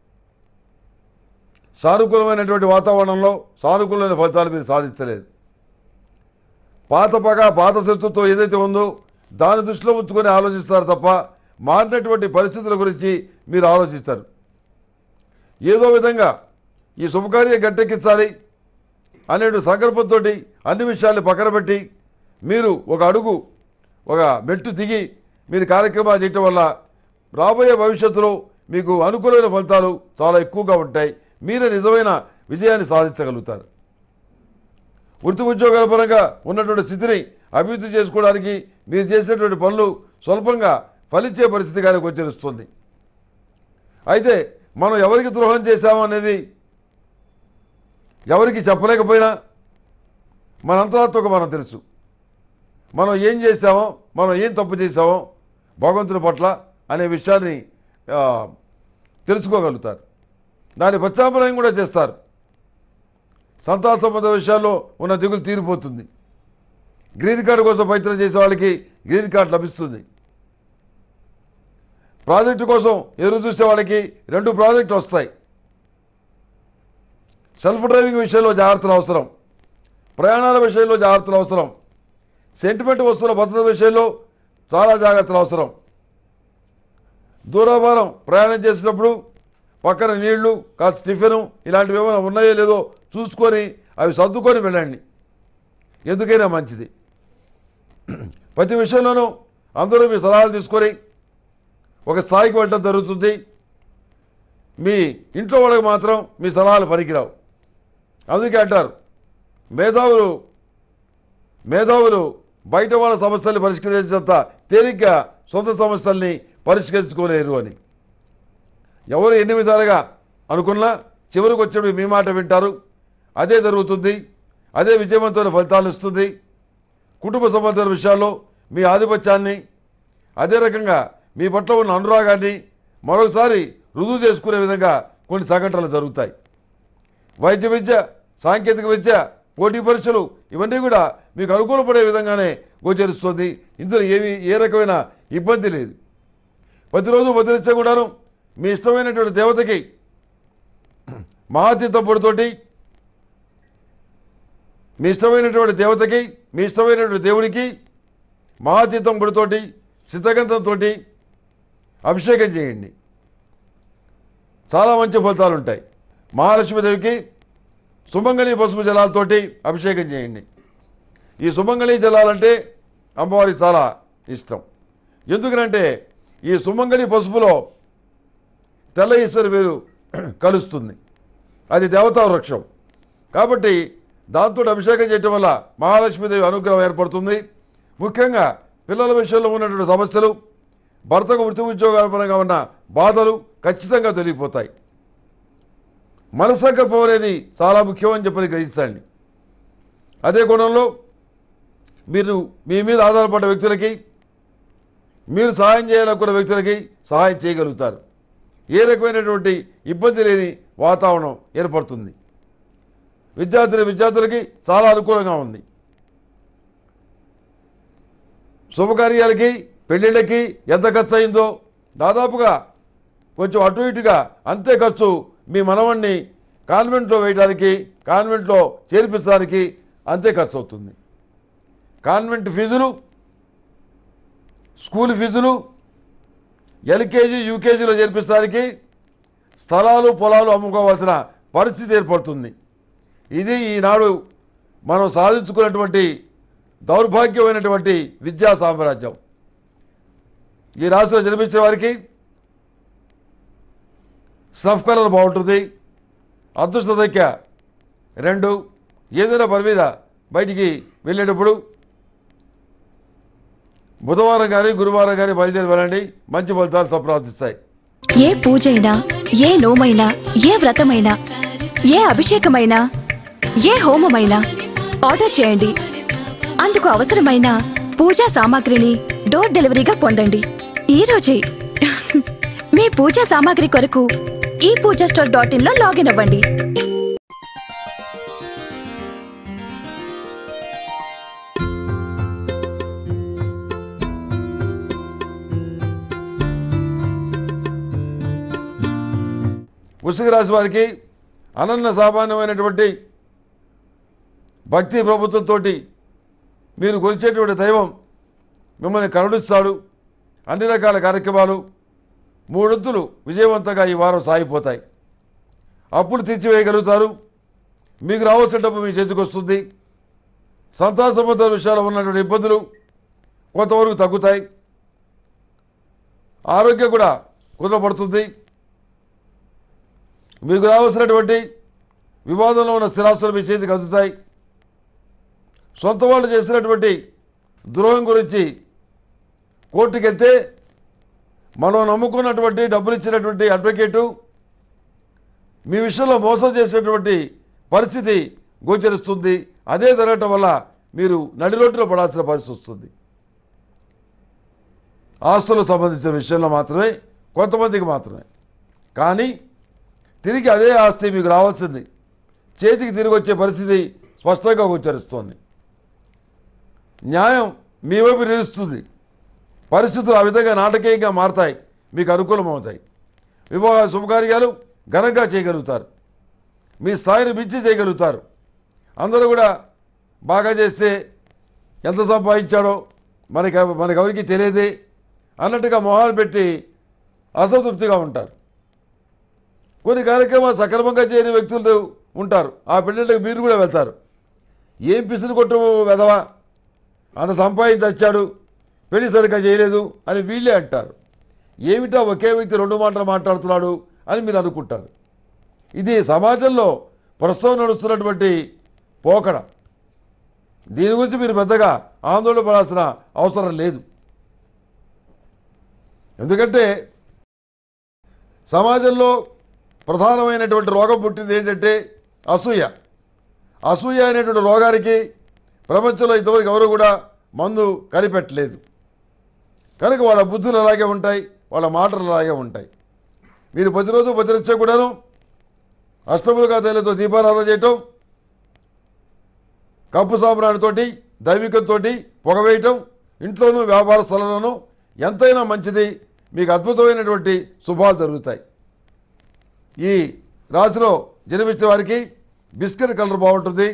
సానుకూలమైనటువంటి వాతావరణంలో సానుకూలమైన ఫలితాలు మీరు సాధించలేదు పాత పగ పాత శత్రుత్వం ఏదైతే ఉందో దాని దృష్టిలో ఉంచుకొని ఆలోచిస్తారు తప్ప మారినటువంటి పరిస్థితుల గురించి మీరు ఆలోచిస్తారు ఏదో విధంగా ఈ శుభకార్యం గట్టెక్కించాలి అనే సంకల్పంతో అన్ని విషయాల్ని పక్కన పెట్టి మీరు ఒక అడుగు ఒక మెట్టు దిగి మీరు కార్యక్రమాలు చేయటం వల్ల రాబోయే భవిష్యత్తులో మీకు అనుకూలమైన ఫలితాలు చాలా ఎక్కువగా ఉంటాయి మీరే నిజమైన విజయాన్ని సాధించగలుగుతారు వృత్తి ఉద్యోగాల పరంగా ఉన్నటువంటి స్థితిని అభివృద్ధి చేసుకోవడానికి మీరు చేసినటువంటి పనులు స్వల్పంగా ఫలించే పరిస్థితి కానీ గోచరిస్తుంది అయితే మనం ఎవరికి ద్రోహం చేశామో అనేది ఎవరికి చెప్పలేకపోయినా మన అంతరాత్మకు మనం తెలుసు మనం ఏం చేశామో మనం ఏం తప్పు చేశామో భగవంతుని పట్ల అనే విషయాన్ని ఆ, తెలుసుకోగలుగుతారు దాని ప్రత్యామ్నాయం కూడా చేస్తారు సంతాన సంబంధ విషయాల్లో ఉన్న దిగులు తీరిపోతుంది గ్రీన్ కార్డు కోసం ప్రయత్నం చేసే వాళ్ళకి గ్రీన్ కార్డు లభిస్తుంది ప్రాజెక్టు కోసం ఎదురు చూసే వాళ్ళకి రెండు ప్రాజెక్టులు వస్తాయి సెల్ఫ్ డ్రైవింగ్ విషయంలో జాగ్రత్తలు అవసరం ప్రయాణాల విషయంలో జాగ్రత్తలు అవసరం సెంటిమెంట్ వస్తువుల భద్రత విషయంలో చాలా జాగ్రత్తలు అవసరం దూరాభారం ప్రయాణం చేసినప్పుడు పక్కన నీళ్లు కాస్త టిఫిను ఇలాంటివి ఏమైనా ఉన్నాయో లేదో చూసుకొని అవి సర్దుకొని వెళ్ళండి ఎందుకైనా మంచిది ప్రతి విషయంలోనూ అందరూ మీ సలహాలు తీసుకొని ఒక స్థాయికి వెళ్ళడం జరుగుతుంది మీ ఇంట్లో వాళ్ళకి మాత్రం మీ సలహాలు పనికిరావు అందుకే అంటారు మేధావులు మేధావులు బయట వాళ్ళ సమస్యల్ని పరిష్కరించేంత తేలిగ్గా సొంత సమస్యల్ని పరిష్కరించుకోలేరు అని ఎవరు ఎన్ని విధాలుగా అనుకున్నా చివరికి వచ్చేప్పుడు మీ మాట వింటారు అదే జరుగుతుంది అదే విజయవంతమైన ఫలితాలు ఇస్తుంది కుటుంబ సంబంధాల విషయాల్లో మీ ఆధిపత్యాన్ని అదే రకంగా మీ పట్ల ఉన్న అనురాగాన్ని మరొకసారి రుజువు చేసుకునే విధంగా కొన్ని సంఘటనలు జరుగుతాయి వైద్య విద్య సాంకేతిక విద్య పోటీ పరీక్షలు ఇవన్నీ కూడా మీకు అనుకూలపడే విధంగానే గోచరిస్తుంది ఇందులో ఏమి ఏ రకమైన ఇబ్బంది లేదు ప్రతిరోజు ప్రతినిత్యం కూడాను మీ ఇష్టమైనటువంటి దేవతకి మహాతీతప్పుడుతోటి మీ ఇష్టమైనటువంటి దేవతకి మీ ఇష్టమైనటువంటి దేవుడికి మహాతీతం గుడితోటి సిద్ధగంధంతో అభిషేకం చేయండి చాలా మంచి ఫలితాలు ఉంటాయి మహాలక్ష్మీదేవికి సుమంగళి పసుపు జలాలతోటి అభిషేకం చేయండి ఈ సుమంగళి జలాలంటే అమ్మవారికి చాలా ఇష్టం ఎందుకనంటే ఈ సుమంగళి పసుపులో తెల్ల ఈశ్వరి వేరు కలుస్తుంది అది దేవతా వృక్షం కాబట్టి దాంతో అభిషేకం చేయటం వల్ల మహాలక్ష్మీదేవి అనుగ్రహం ఏర్పడుతుంది ముఖ్యంగా పిల్లల విషయంలో ఉన్నటువంటి సమస్యలు భర్తకు వృత్తి ఉద్యోగాల పరంగా ఉన్న బాధలు ఖచ్చితంగా తొలగిపోతాయి మనసంకల్పం అనేది చాలా ముఖ్యమని చెప్పని గ్రహించండి అదే కోణంలో మీరు మీ మీద ఆధారపడ్డ వ్యక్తులకి మీరు సహాయం చేయాలనుకున్న వ్యక్తులకి సహాయం చేయగలుగుతారు ఏ రకమైనటువంటి ఇబ్బంది లేని వాతావరణం ఏర్పడుతుంది విద్యార్థుల విద్యార్థులకి చాలా అనుకూలంగా ఉంది శుభకార్యాలకి పెళ్ళిళ్ళకి ఎంత ఖర్చు అయిందో దాదాపుగా కొంచెం అటు ఇటుగా అంతే ఖర్చు మీ మనవణ్ణి కాన్వెంట్లో వేయడానికి కాన్వెంట్లో చేర్పించడానికి అంతే ఖర్చు అవుతుంది కాన్వెంట్ ఫీజులు స్కూల్ ఫీజులు ఎల్కేజీ యూకేజీలో చేర్పించడానికి స్థలాలు పొలాలు అమ్ముకోవాల్సిన పరిస్థితి ఏర్పడుతుంది ఇది ఈనాడు మనం సాధించుకున్నటువంటి దౌర్భాగ్యమైనటువంటి విద్యా సామ్రాజ్యం ఈ రాశిలో జన్మించిన వారికి స్నఫ్ కలర్ బాగుంటుంది అదృష్ట సంఖ్య రెండు ఏదైనా పని మీద బయటికి వెళ్ళేటప్పుడు బుధవారం కానీ గురువారం కానీ బయలుదేరి వెళ్ళండి మంచి ఫలితాలు సంప్రాప్తిస్తాయి ఏ పూజైనా ఏ నోమైనా ఏ వ్రతమైనా ఏ అభిషేకమైనా ఏ హోమమైనా ఆర్డర్ చేయండి అందుకు అవసరమైన పూజా సామాగ్రిని డోర్ డెలివరీగా పొందండి ఈ రోజే మీ పూజా సామాగ్రి కొరకు ఈ పూజా స్టోర్ డాట్ ఇన్ లో లాగిన్ అవ్వండి వృశ్చిక రాశి వారికి అనన్య సామాన్యమైనటువంటి భక్తి ప్రభుత్వంతో మీరు కొలిచేటువంటి దైవం మిమ్మల్ని కరుణిస్తాడు అన్ని రకాల కార్యక్రమాలు మూడొంతులు విజయవంతంగా ఈ వారం సాగిపోతాయి అప్పులు తీర్చివేయగలుగుతారు మీకు రావాల్సిన డబ్బు మీ చేతికి వస్తుంది సంతాన సంబంధ విషయాల్లో ఉన్నటువంటి ఇబ్బందులు కొంతవరకు తగ్గుతాయి ఆరోగ్యం కూడా కుదరపడుతుంది మీకు రావాల్సినటువంటి వివాదంలో ఉన్న స్థిరాస్తులు మీ చేతికి అందుతాయి సొంత వాళ్ళు చేసినటువంటి ద్రోహం గురించి కోర్టుకి వెళ్తే మనం నమ్ముకున్నటువంటి డబ్బులు ఇచ్చినటువంటి అడ్వకేటు మీ విషయంలో మోసం చేసేటువంటి పరిస్థితి గోచరిస్తుంది అదే జరగటం వల్ల మీరు నడిరోడ్డులో పడాల్సిన పరిస్థితి వస్తుంది ఆస్తులకు సంబంధించిన విషయంలో మాత్రమే కొంతమందికి మాత్రమే కానీ తిరిగి అదే ఆస్తి మీకు రావాల్సింది చేతికి తిరిగి వచ్చే పరిస్థితి స్పష్టంగా గోచరిస్తోంది న్యాయం మీ వైపు నిలుస్తుంది పరిస్థితులు ఆ విధంగా నాటకీయంగా మారతాయి మీకు అనుకూలమవుతాయి వివాహ శుభకార్యాలు ఘనంగా చేయగలుగుతారు మీ స్థాయిని మించి చేయగలుగుతారు అందరూ కూడా బాగా చేస్తే ఎంత సంపాదించాడో మనకి మనకి ఎవరికి తెలియదే అన్నట్టుగా మొహాలు పెట్టి అసంతృప్తిగా ఉంటారు కొన్ని కార్యక్రమాలు సక్రమంగా చేయని వ్యక్తులు ఉంటారు ఆ పెళ్ళిళ్ళకి మీరు కూడా వెళ్తారు ఏం పిసిని కొట్టు వెదవా అంత సంపాదించి వచ్చాడు పెళ్లి సరిగ్గా చేయలేదు అని వీళ్ళే అంటారు ఏమిటా ఒకే వ్యక్తి రెండు మాటలు మాట్లాడుతున్నాడు అని మీరు అనుకుంటారు ఇది సమాజంలో ప్రస్తుతం నడుస్తున్నటువంటి పోకడ దీని గురించి మీరు పెద్దగా ఆందోళన పడాల్సిన అవసరం లేదు ఎందుకంటే సమాజంలో ప్రధానమైనటువంటి రోగం పుట్టింది ఏంటంటే అసూయ అసూయ అనేటువంటి రోగానికి ప్రపంచంలో ఇంతవరకు ఎవరు కూడా మందు కనిపెట్టలేదు కనుక వాళ్ళ బుద్ధులు అలాగే ఉంటాయి వాళ్ళ మాటలు అలాగే ఉంటాయి మీరు ప్రతిరోజు ప్రతినిత్యం కూడాను అష్టములుగా తేలితో దీపారాధన చేయటం కప్పు సాంబ్రాణితోటి దైవికంతో పొగవేయటం ఇంట్లోనూ వ్యాపార స్థలంలోనూ ఎంతైనా మంచిది మీకు అద్భుతమైనటువంటి శుభాలు జరుగుతాయి ఈ రాశిలో జన్మించిన వారికి బిస్కెట్ కలర్ బాగుంటుంది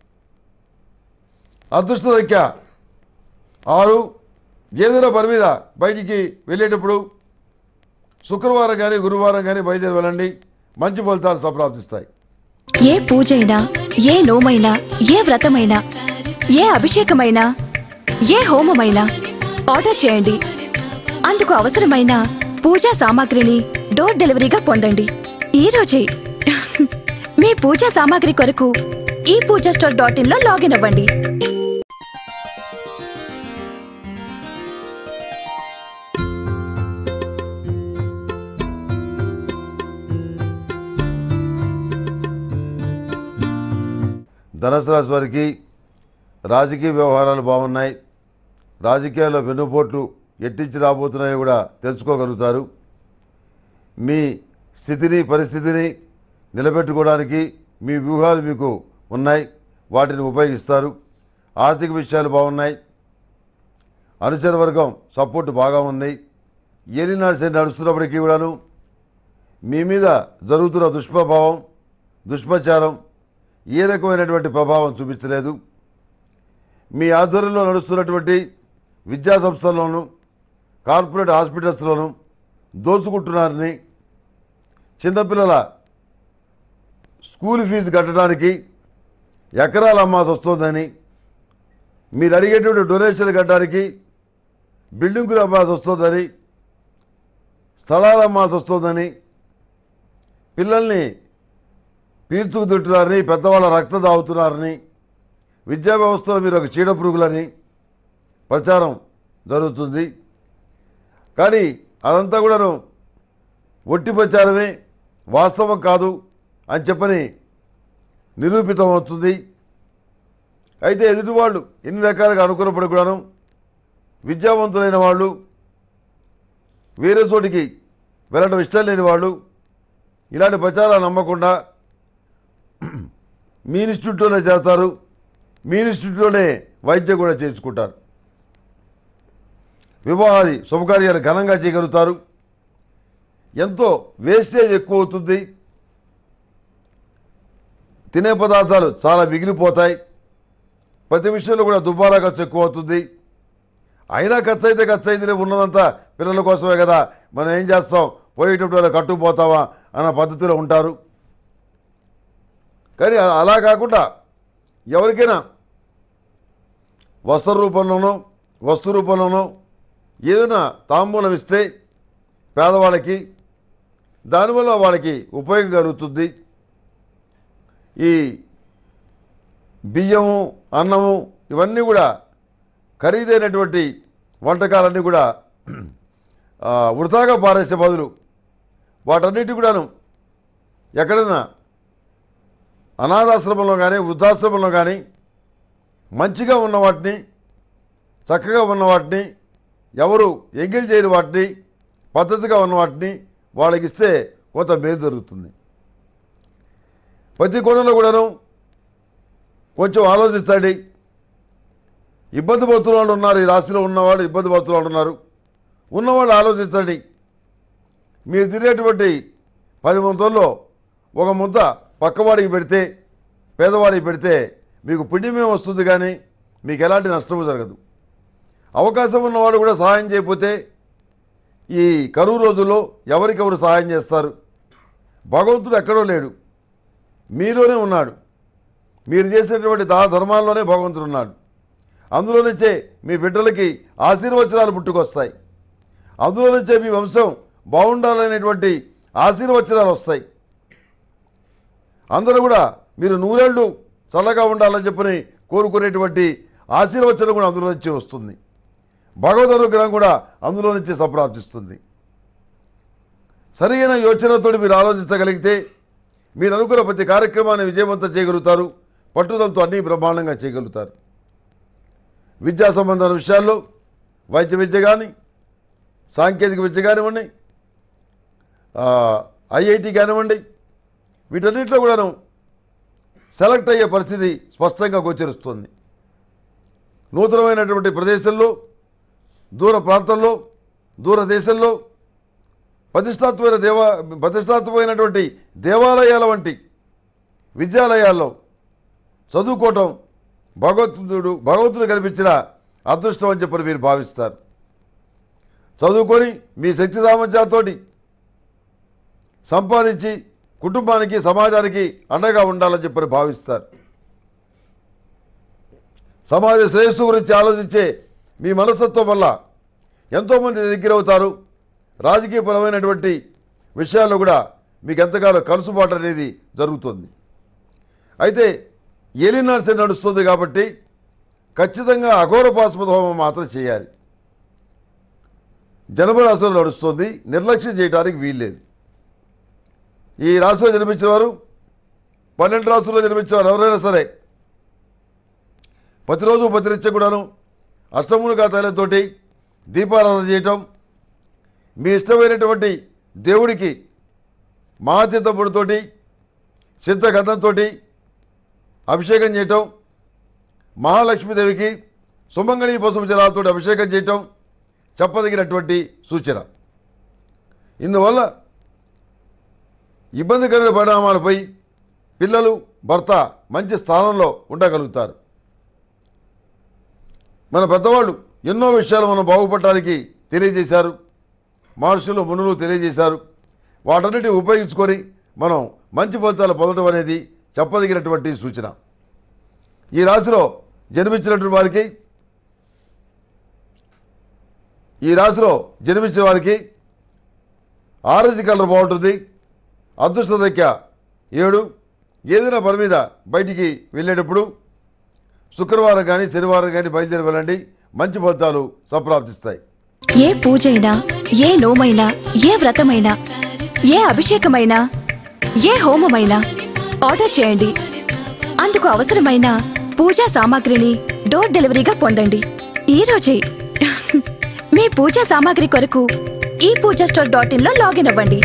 అదృష్ట సంఖ్య ఆరు ఏదైనా పని మీద బయటికి వెళ్ళేటప్పుడు శుక్రవారం కానీ గురువారం కానీ బయలుదేరి వెళ్ళండి మంచి ఫలితాలు సంప్రాప్తిస్తాయి ఏ పూజైనా ఏ నోమైనా ఏ వ్రతమైనా ఏ అభిషేకమైనా ఏ హోమమైనా ఆర్డర్ చేయండి అందుకు అవసరమైన పూజా సామాగ్రిని డోర్ డెలివరీగా పొందండి ఈ రోజే మీ పూజా సామాగ్రి కొరకు ఈ పూజా స్టోర్ డాట్ ఇన్ లో లాగిన్ అవ్వండి ధనుసు రాశి వారికి రాజకీయ వ్యవహారాలు బాగున్నాయి రాజకీయాల్లో వెన్నుపోట్లు ఎట్టించి రాబోతున్నాయో కూడా తెలుసుకోగలుగుతారు మీ స్థితిని పరిస్థితిని నిలబెట్టుకోవడానికి మీ వ్యూహాలు మీకు ఉన్నాయి వాటిని ఉపయోగిస్తారు ఆర్థిక విషయాలు బాగున్నాయి అనుచర వర్గం సపోర్ట్ బాగా ఉంది ఏలినాడు శని నడుస్తున్నప్పటికీ కూడాను మీ మీద జరుగుతున్న దుష్ప్రభావం దుష్ప్రచారం ఏ రకమైనటువంటి ప్రభావం చూపించలేదు మీ ఆధ్వర్యంలో నడుస్తున్నటువంటి విద్యా సంస్థల్లోనూ కార్పొరేట్ హాస్పిటల్స్లోనూ దోచుకుంటున్నారని చిన్నపిల్లల స్కూల్ ఫీజు కట్టడానికి ఎకరాలు అమ్మాల్సి వస్తుందని మీరు అడిగేటువంటి డొనేషన్లు కట్టడానికి బిల్డింగులు అమ్మాల్సి వస్తుందని స్థలాలు అమ్మాల్సి వస్తుందని పిల్లల్ని పీల్చుకు తింటున్నారని పెద్దవాళ్ళ రక్తం తాగుతున్నారని విద్యా వ్యవస్థలో మీరు ఒక చీడ పురుగులని ప్రచారం జరుగుతుంది కానీ అదంతా కూడాను ఒట్టి ప్రచారమే వాస్తవం కాదు అని చెప్పని నిరూపితమవుతుంది అయితే ఎదుటి వాళ్ళు ఎన్ని రకాలుగా అనుకున్నప్పుడు కూడాను విద్యావంతులైన వాళ్ళు వేరే చోటికి వెళ్ళడం ఇష్టం లేని వాళ్ళు ఇలాంటి ప్రచారాలు నమ్మకుండా మీ ఇన్స్టిట్యూట్లోనే చేస్తారు మీ ఇన్స్టిట్యూట్లోనే వైద్యం కూడా చేయించుకుంటారు వివాహాది శుభకార్యాలు ఘనంగా చేయగలుగుతారు ఎంతో వేస్టేజ్ ఎక్కువ అవుతుంది తినే పదార్థాలు చాలా మిగిలిపోతాయి ప్రతి విషయంలో కూడా దుబారా ఖర్చు ఎక్కువ అవుతుంది అయినా ఖర్చు అయితే ఖర్చు అయింది ఉన్నదంతా పిల్లల కోసమే కదా మనం ఏం చేస్తాం పోయేటప్పుడు అలా కట్టుకుపోతావా అన్న పద్ధతిలో ఉంటారు కానీ అ- అలా కాకుండా ఎవరికైనా వస్త్ర రూపంలోనో వస్తు రూపంలోనో ఏదైనా తాంబూలం ఇస్తే పేదవాళ్ళకి దానివల్ల వాళ్ళకి ఉపయోగం కలుగుతుంది ఈ బియ్యము అన్నము ఇవన్నీ కూడా ఖరీదైనటువంటి వంటకాలన్నీ కూడా ఆ, వృధాగా పారేసే బదులు వాటన్నిటి కూడాను ఎక్కడైనా అనాథాశ్రమంలో కానీ వృద్ధాశ్రమంలో కానీ మంచిగా ఉన్న వాటిని చక్కగా ఉన్న వాటిని ఎవరు ఎంగిల్ చేయని వాటిని పద్ధతిగా ఉన్న వాటిని వాళ్ళకి ఇస్తే కొంత మేలు జరుగుతుంది ప్రతి కోణంలో కూడాను కొంచెం ఆలోచించండి ఇబ్బంది పడుతున్న వాళ్ళు ఉన్నారు ఈ రాశిలో ఉన్నవాళ్ళు ఇబ్బంది పడుతున్న వాళ్ళు ఉన్నారు ఉన్నవాళ్ళు ఆలోచించండి మీరు తినేటువంటి పది ముద్దల్లో ఒక ముద్ద పక్కవాడికి పెడితే పేదవాడికి పెడితే మీకు పుణ్యమే వస్తుంది కానీ మీకు ఎలాంటి నష్టము జరగదు అవకాశం ఉన్నవాడు కూడా సహాయం చేయకపోతే ఈ కరువు రోజుల్లో ఎవరికెవరు సహాయం చేస్తారు భగవంతుడు ఎక్కడో లేడు మీలోనే ఉన్నాడు మీరు చేసేటువంటి దా ధర్మాల్లోనే భగవంతుడు ఉన్నాడు అందులో నుంచే మీ బిడ్డలకి ఆశీర్వచనాలు పుట్టుకొస్తాయి అందులో నుంచే మీ వంశం బాగుండాలనేటువంటి ఆశీర్వచనాలు వస్తాయి అందరూ కూడా మీరు నూరేళ్ళు చల్లగా ఉండాలని చెప్పని కోరుకునేటువంటి ఆశీర్వచనం కూడా అందులో నుంచి వస్తుంది భగవద్ అనుగ్రహం కూడా అందులో నుంచి సంప్రాప్తిస్తుంది సరైన యోచనతో మీరు ఆలోచించగలిగితే మీరు అనుకున్న ప్రతి కార్యక్రమాన్ని విజయవంతం చేయగలుగుతారు పట్టుదలతో అన్నీ బ్రహ్మాండంగా చేయగలుగుతారు విద్యా సంబంధమైన విషయాల్లో వైద్య విద్య కానీ సాంకేతిక విద్య కానివ్వండి ఐఐటి కానివ్వండి వీటన్నిటిలో కూడాను సెలెక్ట్ అయ్యే పరిస్థితి స్పష్టంగా గోచరిస్తుంది నూతనమైనటువంటి ప్రదేశంలో దూర ప్రాంతంలో దూర దేశంలో ప్రతిష్టాత్మైన దేవా ప్రతిష్టాత్మకమైనటువంటి దేవాలయాల వంటి విద్యాలయాల్లో చదువుకోవటం భగవంతుడు భగవంతుడు కల్పించిన అదృష్టం అని చెప్పని మీరు భావిస్తారు చదువుకొని మీ శక్తి సామర్థ్యాలతోటి సంపాదించి కుటుంబానికి సమాజానికి అండగా ఉండాలని చెప్పని భావిస్తారు సమాజ శ్రేయస్సు గురించి ఆలోచించే మీ మనస్తత్వం వల్ల ఎంతోమంది దగ్గర అవుతారు రాజకీయపరమైనటువంటి విషయాల్లో కూడా మీకు ఎంతగానో కలుసుబాటు అనేది జరుగుతుంది అయితే ఏలినాడ్సే నడుస్తుంది కాబట్టి ఖచ్చితంగా అఘోర పాశుపత హోమం మాత్రం చేయాలి జన్మరాశిలో నడుస్తుంది నిర్లక్ష్యం చేయడానికి వీల్లేదు ఈ రాశిలో జన్మించిన వారు పన్నెండు రాశుల్లో జన్మించిన వారు ఎవరైనా సరే ప్రతిరోజు ప్రతినిత్యం కూడాను అష్టములుగా తైలంతోటి దీపారాధన చేయటం మీ ఇష్టమైనటువంటి దేవుడికి మహాతీర్థపుడితోటి సిద్ధగంధంతో అభిషేకం చేయటం మహాలక్ష్మీదేవికి సుమంగళి పసుపు జలాలతో అభిషేకం చేయటం చెప్పదగినటువంటి సూచన ఇందువల్ల ఇబ్బందికరమైన పరిణామాలపై పిల్లలు భర్త మంచి స్థానంలో ఉండగలుగుతారు మన పెద్దవాళ్ళు ఎన్నో విషయాలు మనం బాగుపడటానికి తెలియజేశారు మహర్షులు మునులు తెలియజేశారు వాటన్నిటిని ఉపయోగించుకొని మనం మంచి ఫలితాలు పొందడం అనేది చెప్పదగినటువంటి సూచన ఈ రాశిలో జన్మించినటువంటి వారికి ఈ రాశిలో జన్మించిన వారికి ఆరెంజ్ కలర్ బాగుంటుంది అదృష్ట సంఖ్య ఏడు ఏదైనా పని మీద బయటికి వెళ్ళేటప్పుడు శుక్రవారం కానీ శనివారం కానీ బయలుదేరి వెళ్ళండి మంచి ఫలితాలు సంప్రాప్తిస్తాయి ఏ పూజైనా ఏ నోమైనా ఏ వ్రతమైనా ఏ అభిషేకమైనా ఏ హోమమైనా ఆర్డర్ చేయండి అందుకు అవసరమైన పూజా సామాగ్రిని డోర్ డెలివరీగా పొందండి ఈ రోజే మీ పూజా సామాగ్రి కొరకు ఈ పూజా స్టోర్ డాట్ ఇన్ లో లాగిన్ అవ్వండి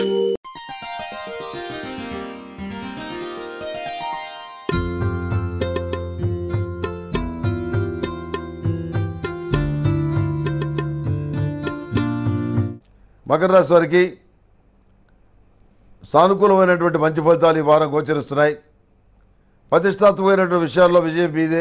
మకర రాశి వారికి సానుకూలమైనటువంటి మంచి ఫలితాలు ఈ వారం గోచరిస్తున్నాయి ప్రతిష్టాత్మకమైనటువంటి విషయాల్లో విజయం మీదే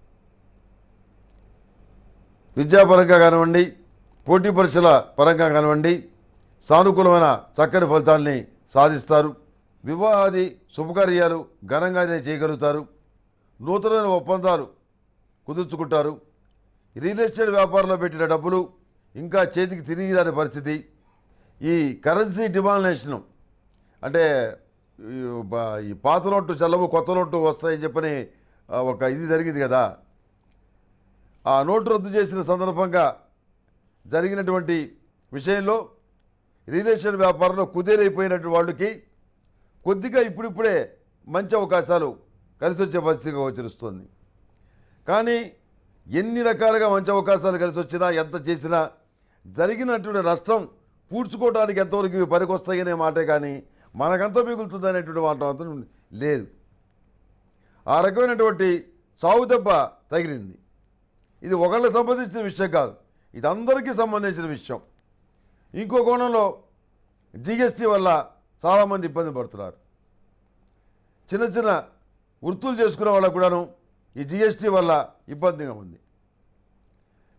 విద్యాపరంగా కానివ్వండి పోటీ పరీక్షల పరంగా కానివ్వండి సానుకూలమైన చక్కని ఫలితాల్ని సాధిస్తారు వివాహాది శుభకార్యాలు ఘనంగానే చేయగలుగుతారు నూతనమైన ఒప్పందాలు కుదుర్చుకుంటారు రియల్ ఎస్టేట్ వ్యాపారంలో పెట్టిన డబ్బులు ఇంకా చేతికి తిరిగి రాని పరిస్థితి ఈ కరెన్సీ డిమాలినేషను అంటే ఈ బ- ఈ పాత నోటు చెల్లవు కొత్త నోటు వస్తాయని చెప్పని ఆ, ఒక ఇది జరిగింది కదా ఆ నోటు రద్దు చేసిన సందర్భంగా జరిగినటువంటి విషయంలో రియల్ ఎస్టేట్ వ్యాపారంలో కుదేలైపోయినటువంటి వాళ్ళకి కొద్దిగా ఇప్పుడిప్పుడే మంచి అవకాశాలు కలిసి వచ్చే పరిస్థితిగా గోచరిస్తుంది కానీ ఎన్ని రకాలుగా మంచి అవకాశాలు కలిసి వచ్చినా ఎంత చేసినా జరిగినటువంటి నష్టం పూడ్చుకోవడానికి ఎంతవరకు ఇవి పనికొస్తాయనే మాటే కానీ మనకంతా మిగులుతుంది అనేటువంటి మాట మాత్రం లేదు ఆ రకమైనటువంటి సాగు దెబ్బ తగిలింది ఇది ఒకళ్ళకి సంబంధించిన విషయం కాదు ఇది అందరికీ సంబంధించిన విషయం ఇంకో కోణంలో జిఎస్టీ వల్ల చాలామంది ఇబ్బంది పడుతున్నారు చిన్న చిన్న వృత్తులు చేసుకునే వాళ్ళకు కూడాను ఈ జిఎస్టీ వల్ల ఇబ్బందిగా ఉంది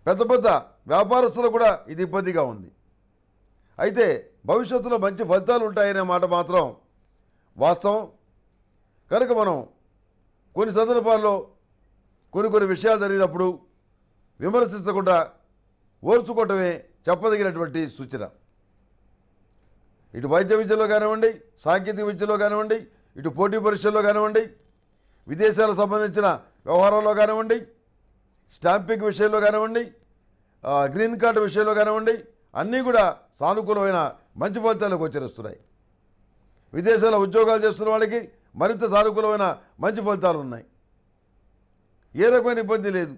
పెద్ద పెద్ద వ్యాపారస్తులు కూడా ఇది ఇబ్బందిగా ఉంది అయితే భవిష్యత్తులో మంచి ఫలితాలు ఉంటాయనే మాట మాత్రం వాస్తవం కనుక మనం కొన్ని సందర్భాల్లో కొన్ని కొన్ని విషయాలు జరిగినప్పుడు విమర్శించకుండా ఓర్చుకోవటమే చెప్పదగినటువంటి సూచన ఇటు వైద్య విద్యలో కానివ్వండి సాంకేతిక విద్యలో కానివ్వండి ఇటు పోటీ పరీక్షల్లో కానివ్వండి విదేశాలకు సంబంధించిన వ్యవహారాల్లో కానివ్వండి స్టాంపింగ్ విషయంలో కానివ్వండి ఆ, గ్రీన్ కార్డు విషయంలో కానివ్వండి అన్నీ కూడా సానుకూలమైన మంచి ఫలితాలు గోచరిస్తున్నాయి విదేశాల్లో ఉద్యోగాలు చేస్తున్న వాళ్ళకి మరింత సానుకూలమైన మంచి ఫలితాలు ఉన్నాయి ఏ రకమైన ఇబ్బంది లేదు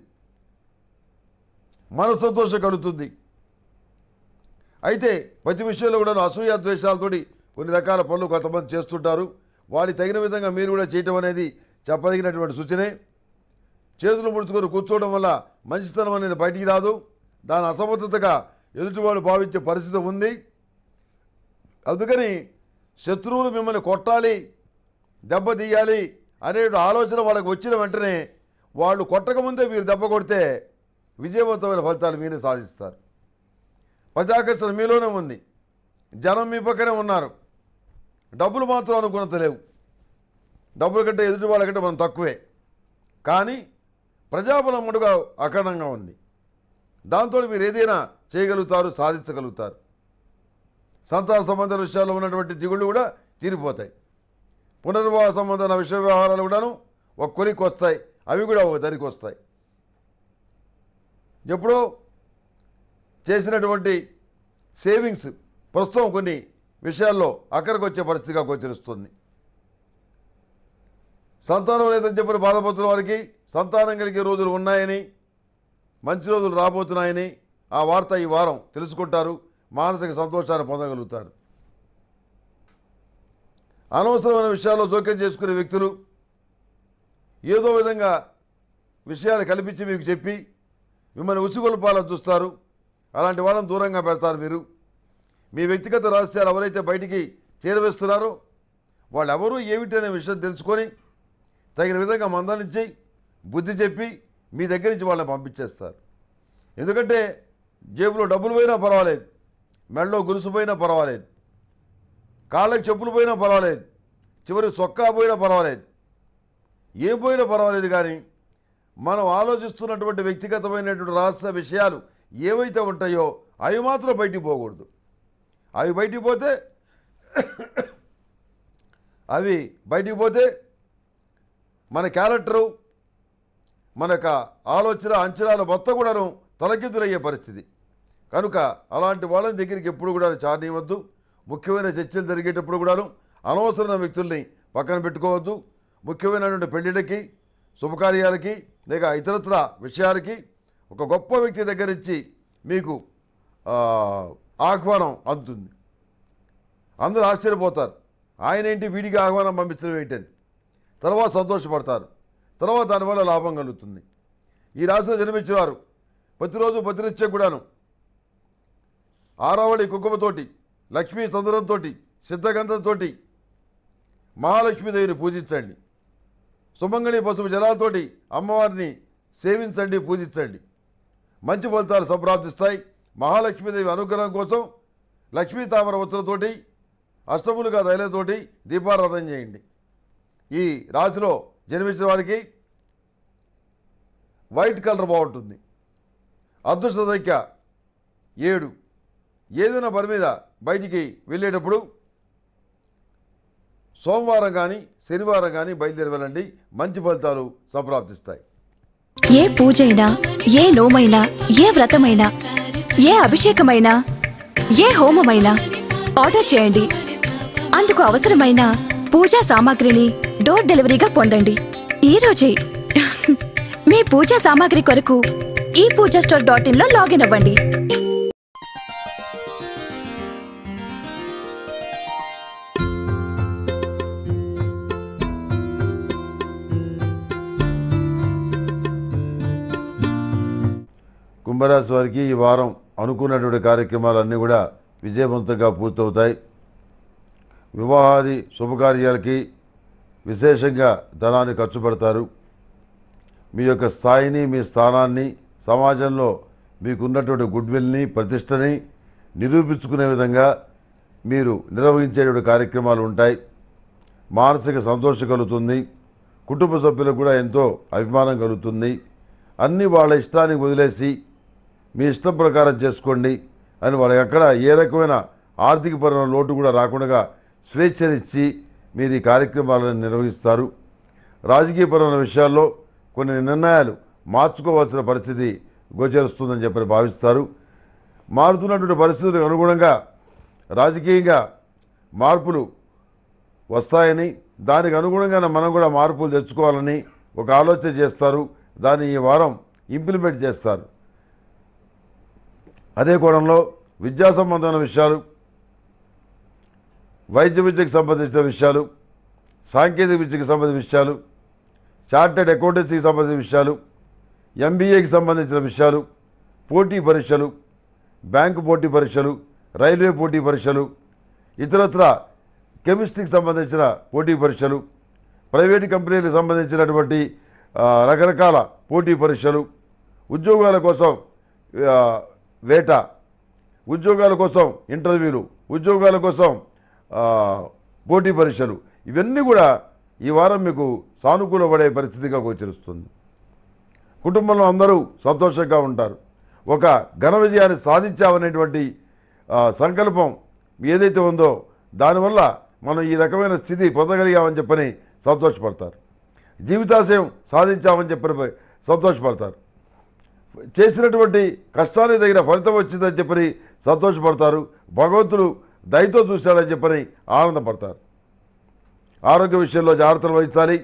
మన సంతోషం కలుగుతుంది అయితే ప్రతి విషయంలో కూడా అసూయ ద్వేషాలతోటి కొన్ని రకాల పనులు కొంతమంది చేస్తుంటారు వాడి తగిన విధంగా మీరు కూడా చేయటం అనేది చెప్పదగినటువంటి సూచనే చేతులు ముడుచుకొని కూర్చోవడం వల్ల మంచితనం అనేది బయటికి రాదు దాని అసమర్థతగా ఎదుటివాడు భావించే పరిస్థితి ఉంది అందుకని శత్రువులు మిమ్మల్ని కొట్టాలి దెబ్బతీయాలి అనే ఆలోచన వాళ్ళకి వచ్చిన వెంటనే వాళ్ళు కొట్టకముందే మీరు దెబ్బ కొడితే విజయవంతమైన ఫలితాలు మీరే సాధిస్తారు ప్రజాకర్షణ మీలోనే ఉంది జనం మీ పక్కనే ఉన్నారు డబ్బులు మాత్రం అనుకున్నంత లేవు డబ్బుల కంటే ఎదుటి వాళ్ళకంటే మనం తక్కువే కానీ ప్రజాబలం మటుగా అఖండంగా ఉంది దాంతో మీరు ఏదైనా చేయగలుగుతారు సాధించగలుగుతారు సంతాన సంబంధ విషయాల్లో ఉన్నటువంటి దిగుళ్ళు కూడా తీరిపోతాయి పునర్వివాహ సంబంధాల విషయ వ్యవహారాలు కూడాను ఒక కొలికి వస్తాయి అవి కూడా ఒక దరికి వస్తాయి ఎప్పుడో చేసినటువంటి సేవింగ్స్ ప్రస్తుతం కొన్ని విషయాల్లో అక్కడికి వచ్చే పరిస్థితిగా గోచరిస్తుంది సంతానం లేదని చెప్పిన బాధపడుతున్న వారికి సంతానం కలిగే రోజులు ఉన్నాయని మంచి రోజులు రాబోతున్నాయని ఆ వార్త ఈ వారం తెలుసుకుంటారు మానసిక సంతోషాన్ని పొందగలుగుతారు అనవసరమైన విషయాల్లో జోక్యం చేసుకునే వ్యక్తులు ఏదో విధంగా విషయాలు కల్పించి మీకు చెప్పి మిమ్మల్ని ఉసిగొల్పాలని చూస్తారు అలాంటి వాళ్ళని దూరంగా పెడతారు మీరు మీ వ్యక్తిగత రహస్యాలు ఎవరైతే బయటికి చేరవేస్తున్నారో వాళ్ళు ఎవరు ఏమిటనే విషయం తెలుసుకొని తగిన విధంగా మందలించి బుద్ధి చెప్పి మీ దగ్గర నుంచి వాళ్ళని పంపించేస్తారు ఎందుకంటే జేబులో డబ్బులు పోయినా పర్వాలేదు మెడలో గురుసు పోయినా పర్వాలేదు కాళ్ళకి చెప్పులు పోయినా పర్వాలేదు చివరి చొక్కా పోయినా పర్వాలేదు ఏం పోయినా పర్వాలేదు కానీ మనం ఆలోచిస్తున్నటువంటి వ్యక్తిగతమైనటువంటి రహస్య విషయాలు ఏవైతే ఉంటాయో అవి మాత్రం బయటికి పోకూడదు అవి బయటికి పోతే అవి బయటికి పోతే మన క్యారెక్టరు మన యొక్క ఆలోచన అంచనాలు మొత్తం కూడాను తలకిందులయ్యే పరిస్థితి కనుక అలాంటి వాళ్ళ దగ్గరికి ఎప్పుడు కూడా చాటనివ్వద్దు ముఖ్యమైన చర్చలు జరిగేటప్పుడు కూడాను అనవసరమైన వ్యక్తుల్ని పక్కన పెట్టుకోవద్దు ముఖ్యమైనటువంటి పెళ్ళిళ్ళకి శుభకార్యాలకి లేక ఇతరత్ర విషయాలకి ఒక గొప్ప వ్యక్తి దగ్గర నుంచి మీకు ఆ, ఆహ్వానం అందుతుంది అందరూ ఆశ్చర్యపోతారు ఆయన ఏంటి వీడికి ఆహ్వానం పంపించడం ఏంటని తర్వాత సంతోషపడతారు తర్వాత దానివల్ల లాభం కలుగుతుంది ఈ రాశిలో జన్మించేవారు ప్రతిరోజు ప్రతినిత్యం కూడాను ఆరావళి కుంకుమతోటి లక్ష్మీ చంద్రంతో సిద్ధగంధంతో మహాలక్ష్మీదేవిని పూజించండి సుమంగళి పసుపు జలాలతోటి అమ్మవారిని సేవించండి పూజించండి మంచి ఫలితాలు సంప్రాప్తిస్తాయి మహాలక్ష్మీదేవి అనుగ్రహం కోసం లక్ష్మీ తామర ఒత్తులతోటి అష్టములుగా తైలతోటి దీపారాధన చేయండి ఈ రాశిలో జన్మించిన వారికి వైట్ కలర్ బాగుంటుంది అదృష్ట సంఖ్య ఏడు ఏదైనా పని మీద బయటికి వెళ్ళేటప్పుడు సోమవారం కానీ శనివారం కానీ బయలుదేరి వెళ్ళండి మంచి ఫలితాలు సంప్రాప్తిస్తాయి ఏ పూజైనా ఏ నోమైనా ఏ వ్రతమైనా ఏ అభిషేకమైనా ఏ హోమమైనా ఆర్డర్ చేయండి అందుకు అవసరమైన పూజా సామాగ్రిని డోర్ డెలివరీగా పొందండి ఈ రోజే మీ పూజా సామాగ్రి కొరకు ఈ పూజా స్టోర్ డాట్ ఇన్ లో లాగిన్ అవ్వండి కుంభరాశి వారికి ఈ వారం అనుకున్నటువంటి కార్యక్రమాలన్నీ కూడా విజయవంతంగా పూర్తవుతాయి వివాహాది శుభకార్యాలకి విశేషంగా ధనాన్ని ఖర్చు పెడతారు మీ యొక్క స్థాయిని మీ స్థానాన్ని సమాజంలో మీకున్నటువంటి గుడ్ విల్ని ప్రతిష్టని నిరూపించుకునే విధంగా మీరు నిర్వహించేటువంటి కార్యక్రమాలు ఉంటాయి మానసిక సంతోషం కలుగుతుంది కుటుంబ సభ్యులకు కూడా ఎంతో అభిమానం కలుగుతుంది అన్నీ వాళ్ళ ఇష్టానికి వదిలేసి మీ ఇష్టం ప్రకారం చేసుకోండి అని వాళ్ళకి ఎక్కడ ఏ రకమైన ఆర్థికపరమైన లోటు కూడా రాకుండా స్వేచ్ఛనిచ్చి మీరు ఈ కార్యక్రమాలను నిర్వహిస్తారు రాజకీయపరమైన విషయాల్లో కొన్ని నిర్ణయాలు మార్చుకోవాల్సిన పరిస్థితి గోచరిస్తుందని చెప్పి భావిస్తారు మారుతున్నటువంటి పరిస్థితులకు అనుగుణంగా రాజకీయంగా మార్పులు వస్తాయని దానికి అనుగుణంగానే మనం కూడా మార్పులు తెచ్చుకోవాలని ఒక ఆలోచన చేస్తారు దాన్ని ఈ వారం ఇంప్లిమెంట్ చేస్తారు అదే కోణంలో విద్యా సంబంధమైన విషయాలు వైద్య విద్యకు సంబంధించిన విషయాలు సాంకేతిక విద్యకు సంబంధించిన విషయాలు చార్టెడ్ అకౌంటెన్సీకి సంబంధించిన విషయాలు ఎంబీఏకి సంబంధించిన విషయాలు పోటీ పరీక్షలు బ్యాంకు పోటీ పరీక్షలు రైల్వే పోటీ పరీక్షలు ఇతరత్ర కెమిస్ట్రీకి సంబంధించిన పోటీ పరీక్షలు ప్రైవేటు కంపెనీలకు సంబంధించినటువంటి ఆ, రకరకాల పోటీ పరీక్షలు ఉద్యోగాల కోసం ఆ, వేట ఉద్యోగాల కోసం ఇంటర్వ్యూలు ఉద్యోగాల కోసం ఆ, పోటీ పరీక్షలు ఇవన్నీ కూడా ఈ వారం మీకు సానుకూలపడే పరిస్థితిగా గోచరిస్తుంది కుటుంబంలో అందరూ సంతోషంగా ఉంటారు ఒక ఘన విజయాన్ని సాధించామనేటువంటి ఆ, సంకల్పం ఏదైతే ఉందో దానివల్ల మనం ఈ రకమైన స్థితి పొందగలిగామని చెప్పని సంతోషపడతారు జీవితాశయం సాధించామని చెప్పని సంతోషపడతారు చేసినటువంటి కష్టానికి తగిన ఫలితం వచ్చిందని చెప్పని సంతోషపడతారు భగవంతుడు దయతో చూశాడని చెప్పని ఆనందపడతారు ఆరోగ్య విషయంలో జాగ్రత్తలు వహించాలి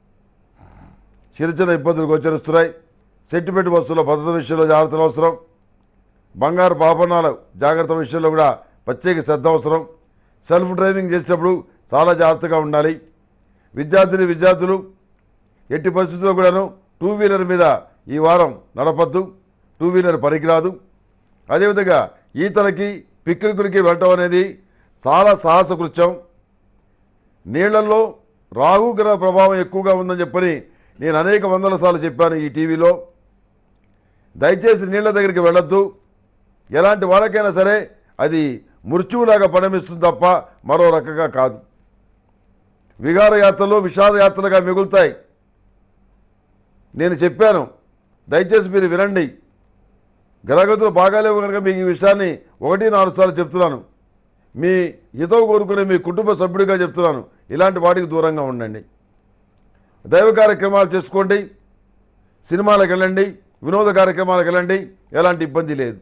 చిన్న చిన్న ఇబ్బందులు గోచరిస్తున్నాయి సెంటిమెంట్ వస్తువుల భద్రత విషయంలో జాగ్రత్తలు అవసరం బంగారు పాపనాల జాగ్రత్త విషయంలో కూడా ప్రత్యేక శ్రద్ధ అవసరం సెల్ఫ్ డ్రైవింగ్ చేసేటప్పుడు చాలా జాగ్రత్తగా ఉండాలి విద్యార్థిని విద్యార్థులు ఎట్టి పరిస్థితుల్లో కూడాను టూ వీలర్ మీద ఈ వారం నడపద్దు టూ వీలర్ పనికిరాదు అదేవిధంగా ఈతలకి పిక్నికులకి వెళ్ళటం అనేది చాలా సాహస కృత్యం నీళ్లలో రాహుగ్రహ ప్రభావం ఎక్కువగా ఉందని చెప్పని నేను అనేక వందల సార్లు చెప్పాను ఈ టీవీలో దయచేసి నీళ్ల దగ్గరికి వెళ్ళొద్దు ఎలాంటి వాళ్ళకైనా సరే అది మృత్యువులాగా పరిణమిస్తుంది తప్ప మరో రకంగా కాదు విహారయాత్రలు విషాదయాత్రలుగా మిగులుతాయి నేను చెప్పాను దయచేసి మీరు వినండి గ్రహగతులు బాగాలేవు కనుక మీకు ఈ విషయాన్ని ఒకటి నాలుగు సార్లు చెప్తున్నాను మీ హితవు కోరుకునే మీ కుటుంబ సభ్యుడిగా చెప్తున్నాను ఇలాంటి వాటికి దూరంగా ఉండండి దైవ కార్యక్రమాలు చేసుకోండి సినిమాలకు వెళ్ళండి వినోద కార్యక్రమాలకు వెళ్ళండి ఎలాంటి ఇబ్బంది లేదు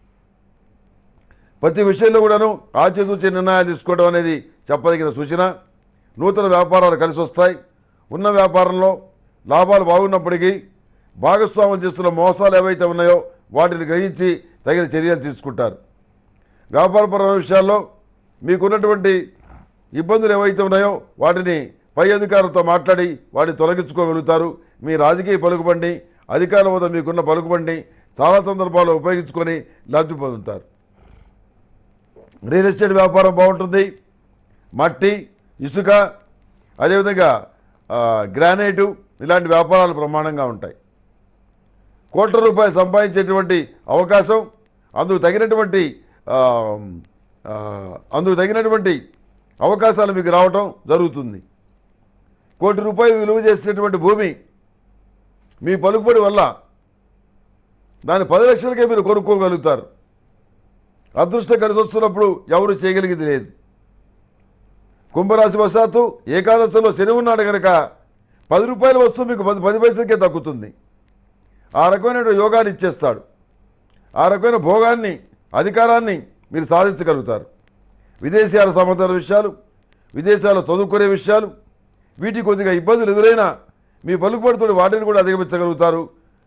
ప్రతి విషయంలో కూడాను ఆచితూచి నిర్ణయాలు తీసుకోవడం అనేది చెప్పదగిన సూచన నూతన వ్యాపారాలు కలిసి వస్తాయి ఉన్న వ్యాపారంలో లాభాలు బాగున్నప్పటికీ భాగస్వాములు చేస్తున్న మోసాలు ఏవైతే ఉన్నాయో వాటిని గ్రహించి తగిన చర్యలు తీసుకుంటారు వ్యాపారపరమైన విషయాల్లో మీకున్నటువంటి ఇబ్బందులు ఏవైతే ఉన్నాయో వాటిని పై అధికారులతో మాట్లాడి వాటిని తొలగించుకోగలుగుతారు మీ రాజకీయ పలుకుబండి అధికారుల వద్ద మీకున్న పలుకుబండి చాలా సందర్భాల్లో ఉపయోగించుకొని లబ్ధి పొందుతారు రియల్ ఎస్టేట్ వ్యాపారం బాగుంటుంది మట్టి ఇసుక అదేవిధంగా ఆ, గ్రానైటు ఇలాంటి వ్యాపారాలు ప్రమాణంగా ఉంటాయి కోట్ల రూపాయలు సంపాదించేటువంటి అవకాశం అందుకు తగినటువంటి ఆ, ఆ, అందుకు తగినటువంటి అవకాశాలు మీకు రావటం జరుగుతుంది కోటి రూపాయలు విలువ చేసేటువంటి భూమి మీ పలుకుబడి వల్ల దాని పది లక్షలకే మీరు కొనుక్కోగలుగుతారు అదృష్టం కలిసి వస్తున్నప్పుడు ఎవరు చేయగలిగింది లేదు కుంభరాశి వశాత్తు ఏకాదశిలో శని ఉన్నాడు కనుక పది రూపాయల వస్తువు మీకు పది పది పైసలకే దక్కుతుంది ఆ రకమైన యోగాన్ని ఇచ్చేస్తాడు ఆ రకమైన భోగాన్ని అధికారాన్ని మీరు సాధించగలుగుతారు విదేశాల సంబంధాల విషయాలు విదేశాల్లో చదువుకునే విషయాలు వీటి కొద్దిగా ఇబ్బందులు ఎదురైనా మీ పలుకుబడితో వాటిని కూడా అధిగమించగలుగుతారు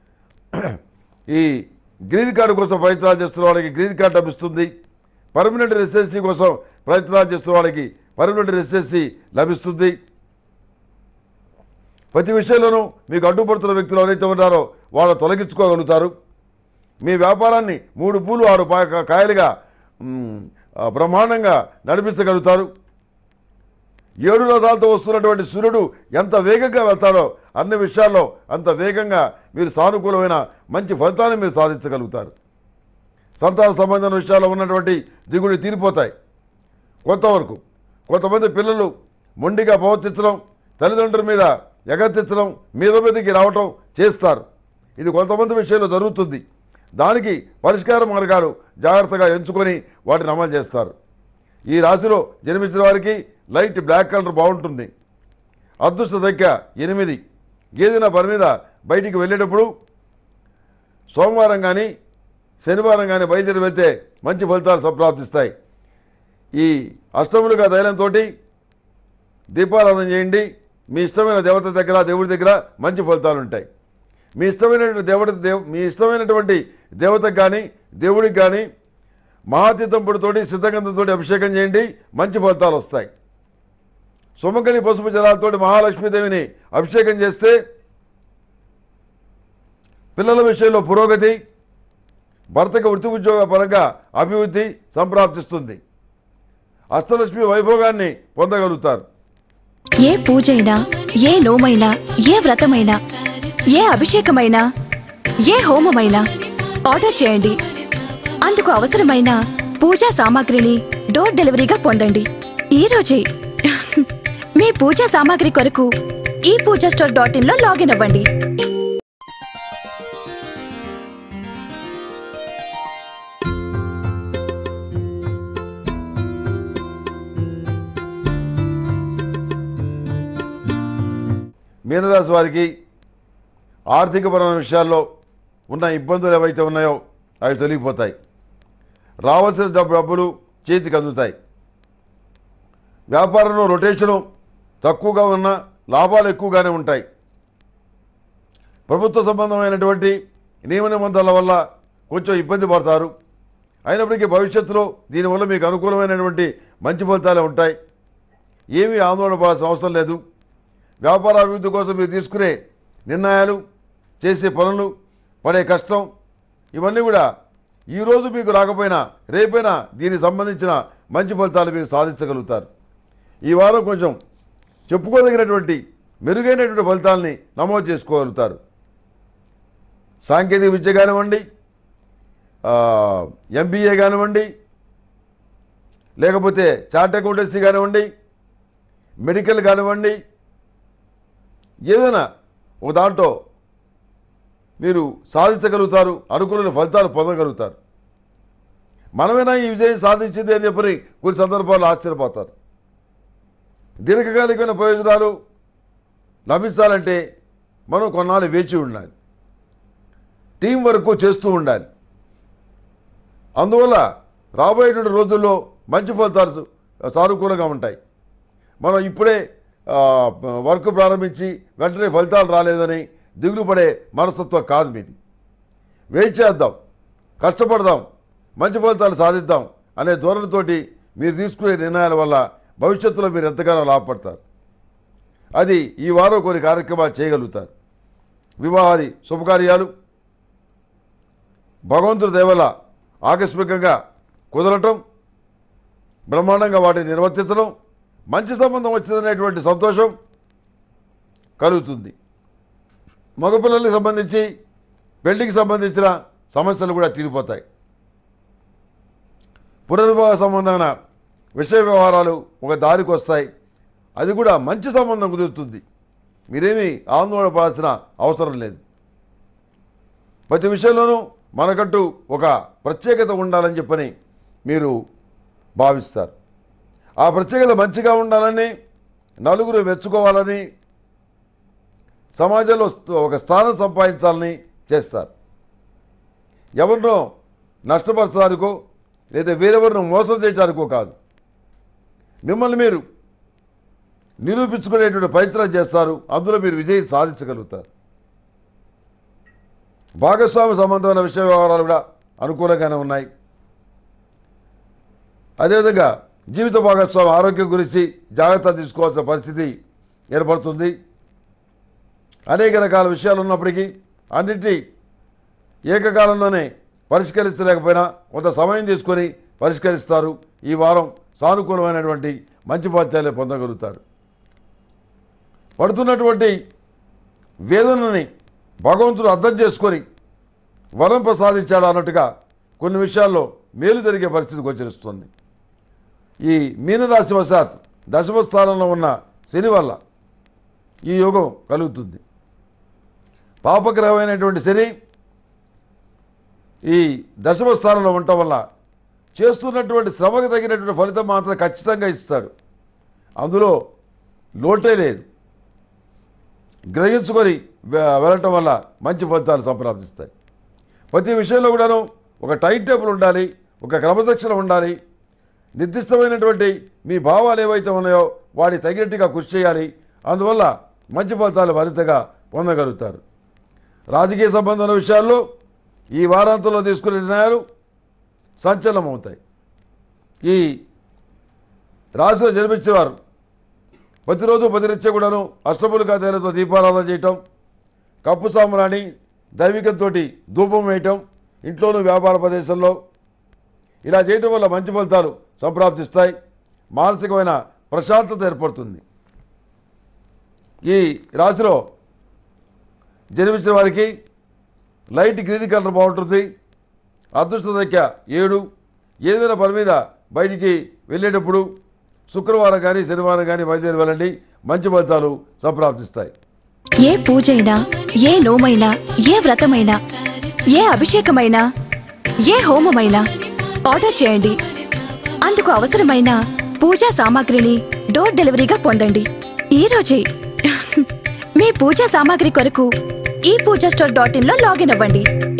ఈ గ్రీన్ కార్డు కోసం ప్రయత్నాలు చేస్తున్న వాళ్ళకి గ్రీన్ కార్డు లభిస్తుంది పర్మనెంట్ రెసిడెన్సీ కోసం ప్రయత్నాలు చేస్తున్న వాళ్ళకి పర్మనెంట్ రెసిడెన్సీ లభిస్తుంది ప్రతి విషయంలోనూ మీకు అడ్డుపడుతున్న వ్యక్తులు ఎవరైతే ఉన్నారో వాళ్ళు తొలగించుకోగలుగుతారు మీ వ్యాపారాన్ని మూడు పూలు ఆరు పా- కాయలుగా మ్, ఆ, బ్రహ్మాండంగా నడిపించగలుగుతారు ఏడు రథాలతో వస్తున్నటువంటి సూర్యుడు ఎంత వేగంగా వెళ్తాడో అన్ని విషయాల్లో అంత వేగంగా మీరు సానుకూలమైన మంచి ఫలితాన్ని మీరు సాధించగలుగుతారు సంతాన సంబంధం విషయాల్లో ఉన్నటువంటి దిగుళ్ళు తీరిపోతాయి కొంతవరకు కొంతమంది పిల్లలు మొండిగా ప్రవర్తించడం తల్లిదండ్రుల మీద ఎగర్తించడం మీద మీదకి రావటం చేస్తారు ఇది కొంతమంది విషయంలో జరుగుతుంది దానికి పరిష్కార మార్గాలు జాగ్రత్తగా ఎంచుకొని వాటిని అమలు చేస్తారు ఈ రాశిలో జన్మించిన వారికి లైట్ బ్లాక్ కలర్ బాగుంటుంది అదృష్ట సంఖ్య ఎనిమిది ఏదైనా పని మీద బయటికి వెళ్ళేటప్పుడు సోమవారం కానీ శనివారం కానీ బయలుదేరి వెళ్తే మంచి ఫలితాలు సంప్రాప్తిస్తాయి ఈ అష్టములుగా ధైర్యంతో దీపారాధన చేయండి మీ ఇష్టమైన దేవత దగ్గర దేవుడి దగ్గర మంచి ఫలితాలు ఉంటాయి మీ ఇష్టమైనటువంటి దేవత దేవ మీ ఇష్టమైనటువంటి దేవతకు కానీ దేవుడికి కానీ మహాతీతంపుడితోటి సిద్ధగంధంతో అభిషేకం చేయండి మంచి ఫలితాలు వస్తాయి సుమకలి పసుపు జలాలతోటి మహాలక్ష్మీదేవిని అభిషేకం చేస్తే పిల్లల విషయంలో పురోగతి భర్తకు వృత్తి ఉద్యోగ పరంగా అభివృద్ధి సంప్రాప్తిస్తుంది అష్టలక్ష్మి వైభోగాన్ని పొందగలుగుతారు ఏ పూజైనా ఏ నోమైనా ఏ వ్రతమైనా ఏ అభిషేకమైనా ఏ హోమమైనా ఆర్డర్ చేయండి అందుకు అవసరమైన పూజా సామాగ్రిని డోర్ డెలివరీగా పొందండి ఈ రోజే మీ పూజా సామాగ్రి కొరకు ఈ పూజా స్టోర్ డాట్ ఇన్ లో లాగిన్ అవ్వండి మీనరాశి వారికి ఆర్థికపరమైన విషయాల్లో ఉన్న ఇబ్బందులు ఏవైతే ఉన్నాయో అవి తొలగిపోతాయి రావాల్సిన డబ్బు- డబ్బులు చేతికి అందుతాయి వ్యాపారంలో రొటేషను తక్కువగా ఉన్న లాభాలు ఎక్కువగానే ఉంటాయి ప్రభుత్వ సంబంధమైనటువంటి నియమ నిబంధనల వల్ల కొంచెం ఇబ్బంది పడతారు అయినప్పటికీ భవిష్యత్తులో దీనివల్ల మీకు అనుకూలమైనటువంటి మంచి ఫలితాలే ఉంటాయి ఏమీ ఆందోళన పడాల్సిన అవసరం లేదు వ్యాపార అభివృద్ధి కోసం మీరు తీసుకునే నిర్ణయాలు చేసే పనులు పడే కష్టం ఇవన్నీ కూడా ఈరోజు మీకు రాకపోయినా రేపైనా దీనికి సంబంధించిన మంచి ఫలితాలు మీరు సాధించగలుగుతారు ఈ వారం కొంచెం చెప్పుకోదగినటువంటి మెరుగైనటువంటి ఫలితాలని నమోదు చేసుకోగలుగుతారు సాంకేతిక విద్య కానివ్వండి ఎంబీఏ కానివ్వండి లేకపోతే చార్ట్ అకౌంటెన్సీ కానివ్వండి మెడికల్ కానివ్వండి ఏదైనా ఒక దాంట్లో మీరు సాధించగలుగుతారు అనుకూలమైన ఫలితాలు పొందగలుగుతారు మనమైనా ఈ విజయం సాధించింది అని చెప్పని కొన్ని సందర్భాల్లో ఆశ్చర్యపోతారు దీర్ఘకాలికమైన ప్రయోజనాలు లభించాలంటే మనం కొన్నాళ్ళు వేచి ఉండాలి టీం వర్క్ చేస్తూ ఉండాలి అందువల్ల రాబోయేటువంటి రోజుల్లో మంచి ఫలితాలు సానుకూలంగా ఉంటాయి మనం ఇప్పుడే ఆ, వర్క్ ప్రారంభించి వెంటనే ఫలితాలు రాలేదని దిగులు పడే మనస్తత్వం కాదు మీది వెయిట్ చేద్దాం కష్టపడదాం మంచి ఫలితాలు సాధిద్దాం అనే ధోరణితోటి మీరు తీసుకునే నిర్ణయాల వల్ల భవిష్యత్తులో మీరు ఎంతగానో లాభపడతారు అది ఈ వారం కొన్ని కార్యక్రమాలు చేయగలుగుతారు వివాహాది శుభకార్యాలు భగవంతుడి దేవల ఆకస్మికంగా కుదరటం బ్రహ్మాండంగా వాటిని నిర్వర్తించడం మంచి సంబంధం వచ్చిందనేటువంటి సంతోషం కలుగుతుంది మగపిల్లలకు సంబంధించి పెళ్లికి సంబంధించిన సమస్యలు కూడా తీరిపోతాయి పునర్వివాహ సంబంధమైన విషయ వ్యవహారాలు ఒక దారికి వస్తాయి అది కూడా మంచి సంబంధం కుదురుతుంది మీరేమీ ఆందోళన పడాల్సిన అవసరం లేదు ప్రతి విషయంలోనూ మనకంటూ ఒక ప్రత్యేకత ఉండాలని చెప్పని మీరు భావిస్తారు ఆ ప్రత్యేకత మంచిగా ఉండాలని నలుగురు మెచ్చుకోవాలని సమాజంలో స్థ- ఒక స్థానం సంపాదించాలని చేస్తారు ఎవరినో నష్టపరచడానికో లేదా వేరెవరినో మోసం చేయడానికో కాదు మిమ్మల్ని మీరు నిరూపించుకునేటువంటి ప్రయత్నం చేస్తారు అందులో మీరు విజయం సాధించగలుగుతారు భాగస్వామి సంబంధమైన విషయ వ్యవహారాలు కూడా అనుకూలంగానే ఉన్నాయి అదేవిధంగా జీవిత భాగస్వామి ఆరోగ్యం గురించి జాగ్రత్త తీసుకోవాల్సిన పరిస్థితి ఏర్పడుతుంది అనేక రకాల విషయాలు ఉన్నప్పటికీ అన్నింటినీ ఏకకాలంలోనే పరిష్కరించలేకపోయినా కొంత సమయం తీసుకొని పరిష్కరిస్తారు ఈ వారం సానుకూలమైనటువంటి మంచి ఫలితాలే పొందగలుగుతారు పడుతున్నటువంటి వేదనని భగవంతుడు అర్థం చేసుకొని వరం ప్రసాదించాడు అన్నట్టుగా కొన్ని విషయాల్లో మేలు జరిగే పరిస్థితి గోచరిస్తుంది ఈ మీనరాశి వశాత్ దశమ స్థానంలో ఉన్న శని వల్ల ఈ యోగం కలుగుతుంది పాపగ్రహమైనటువంటి శని ఈ దశమ స్థానంలో ఉండటం వల్ల చేస్తున్నటువంటి శ్రమకు తగినటువంటి ఫలితం మాత్రం ఖచ్చితంగా ఇస్తాడు అందులో లోటే లేదు గ్రహించుకొని వె- వెళ్ళటం వల్ల మంచి ఫలితాలు సంప్రాప్తిస్తాయి ప్రతి విషయంలో కూడాను ఒక టైం టేబుల్ ఉండాలి ఒక క్రమశిక్షణ ఉండాలి నిర్దిష్టమైనటువంటి మీ భావాలు ఏవైతే ఉన్నాయో వాటి తగినట్టుగా కృషి చేయాలి అందువల్ల మంచి ఫలితాలు మరింతగా పొందగలుగుతారు రాజకీయ సంబంధమైన విషయాల్లో ఈ వారాంతంలో తీసుకునే నిర్ణయాలు సంచలనం అవుతాయి ఈ రాశిలో జన్మించేవారు ప్రతిరోజు ప్రతినిత్య కూడాను అష్టములు కాతేలతో దీపారాధన చేయటం కప్పు సాంబ్రాణి దైవికంతో ధూపం వేయటం ఇంట్లోనూ వ్యాపార ప్రదేశంలో ఇలా చేయటం వల్ల మంచి ఫలితాలు సంప్రాప్తిస్తాయి మానసికమైన ప్రశాంతత ఏర్పడుతుంది ఈ రాశిలో జన్మించిన వారికి లైట్ గ్రీన్ కలర్ బాగుంటుంది అదృష్ట సంఖ్య ఏడు ఏదైనా పని మీద బయటికి వెళ్ళేటప్పుడు శుక్రవారం కానీ శనివారం కానీ బయలుదేరి వెళ్ళండి మంచి ఫలితాలు సంప్రాప్తిస్తాయి ఏ పూజైనా ఏ నోమైనా ఏ వ్రతమైనా ఏ అభిషేకమైనా ఏ హోమమైనా ఆర్డర్ చేయండి అందుకు అవసరమైన పూజా సామాగ్రిని డోర్ డెలివరీగా పొందండి ఈ రోజే మీ పూజా సామాగ్రి కొరకు ఈ పూజా స్టోర్ డాట్ ఇన్ లో లాగిన్ అవ్వండి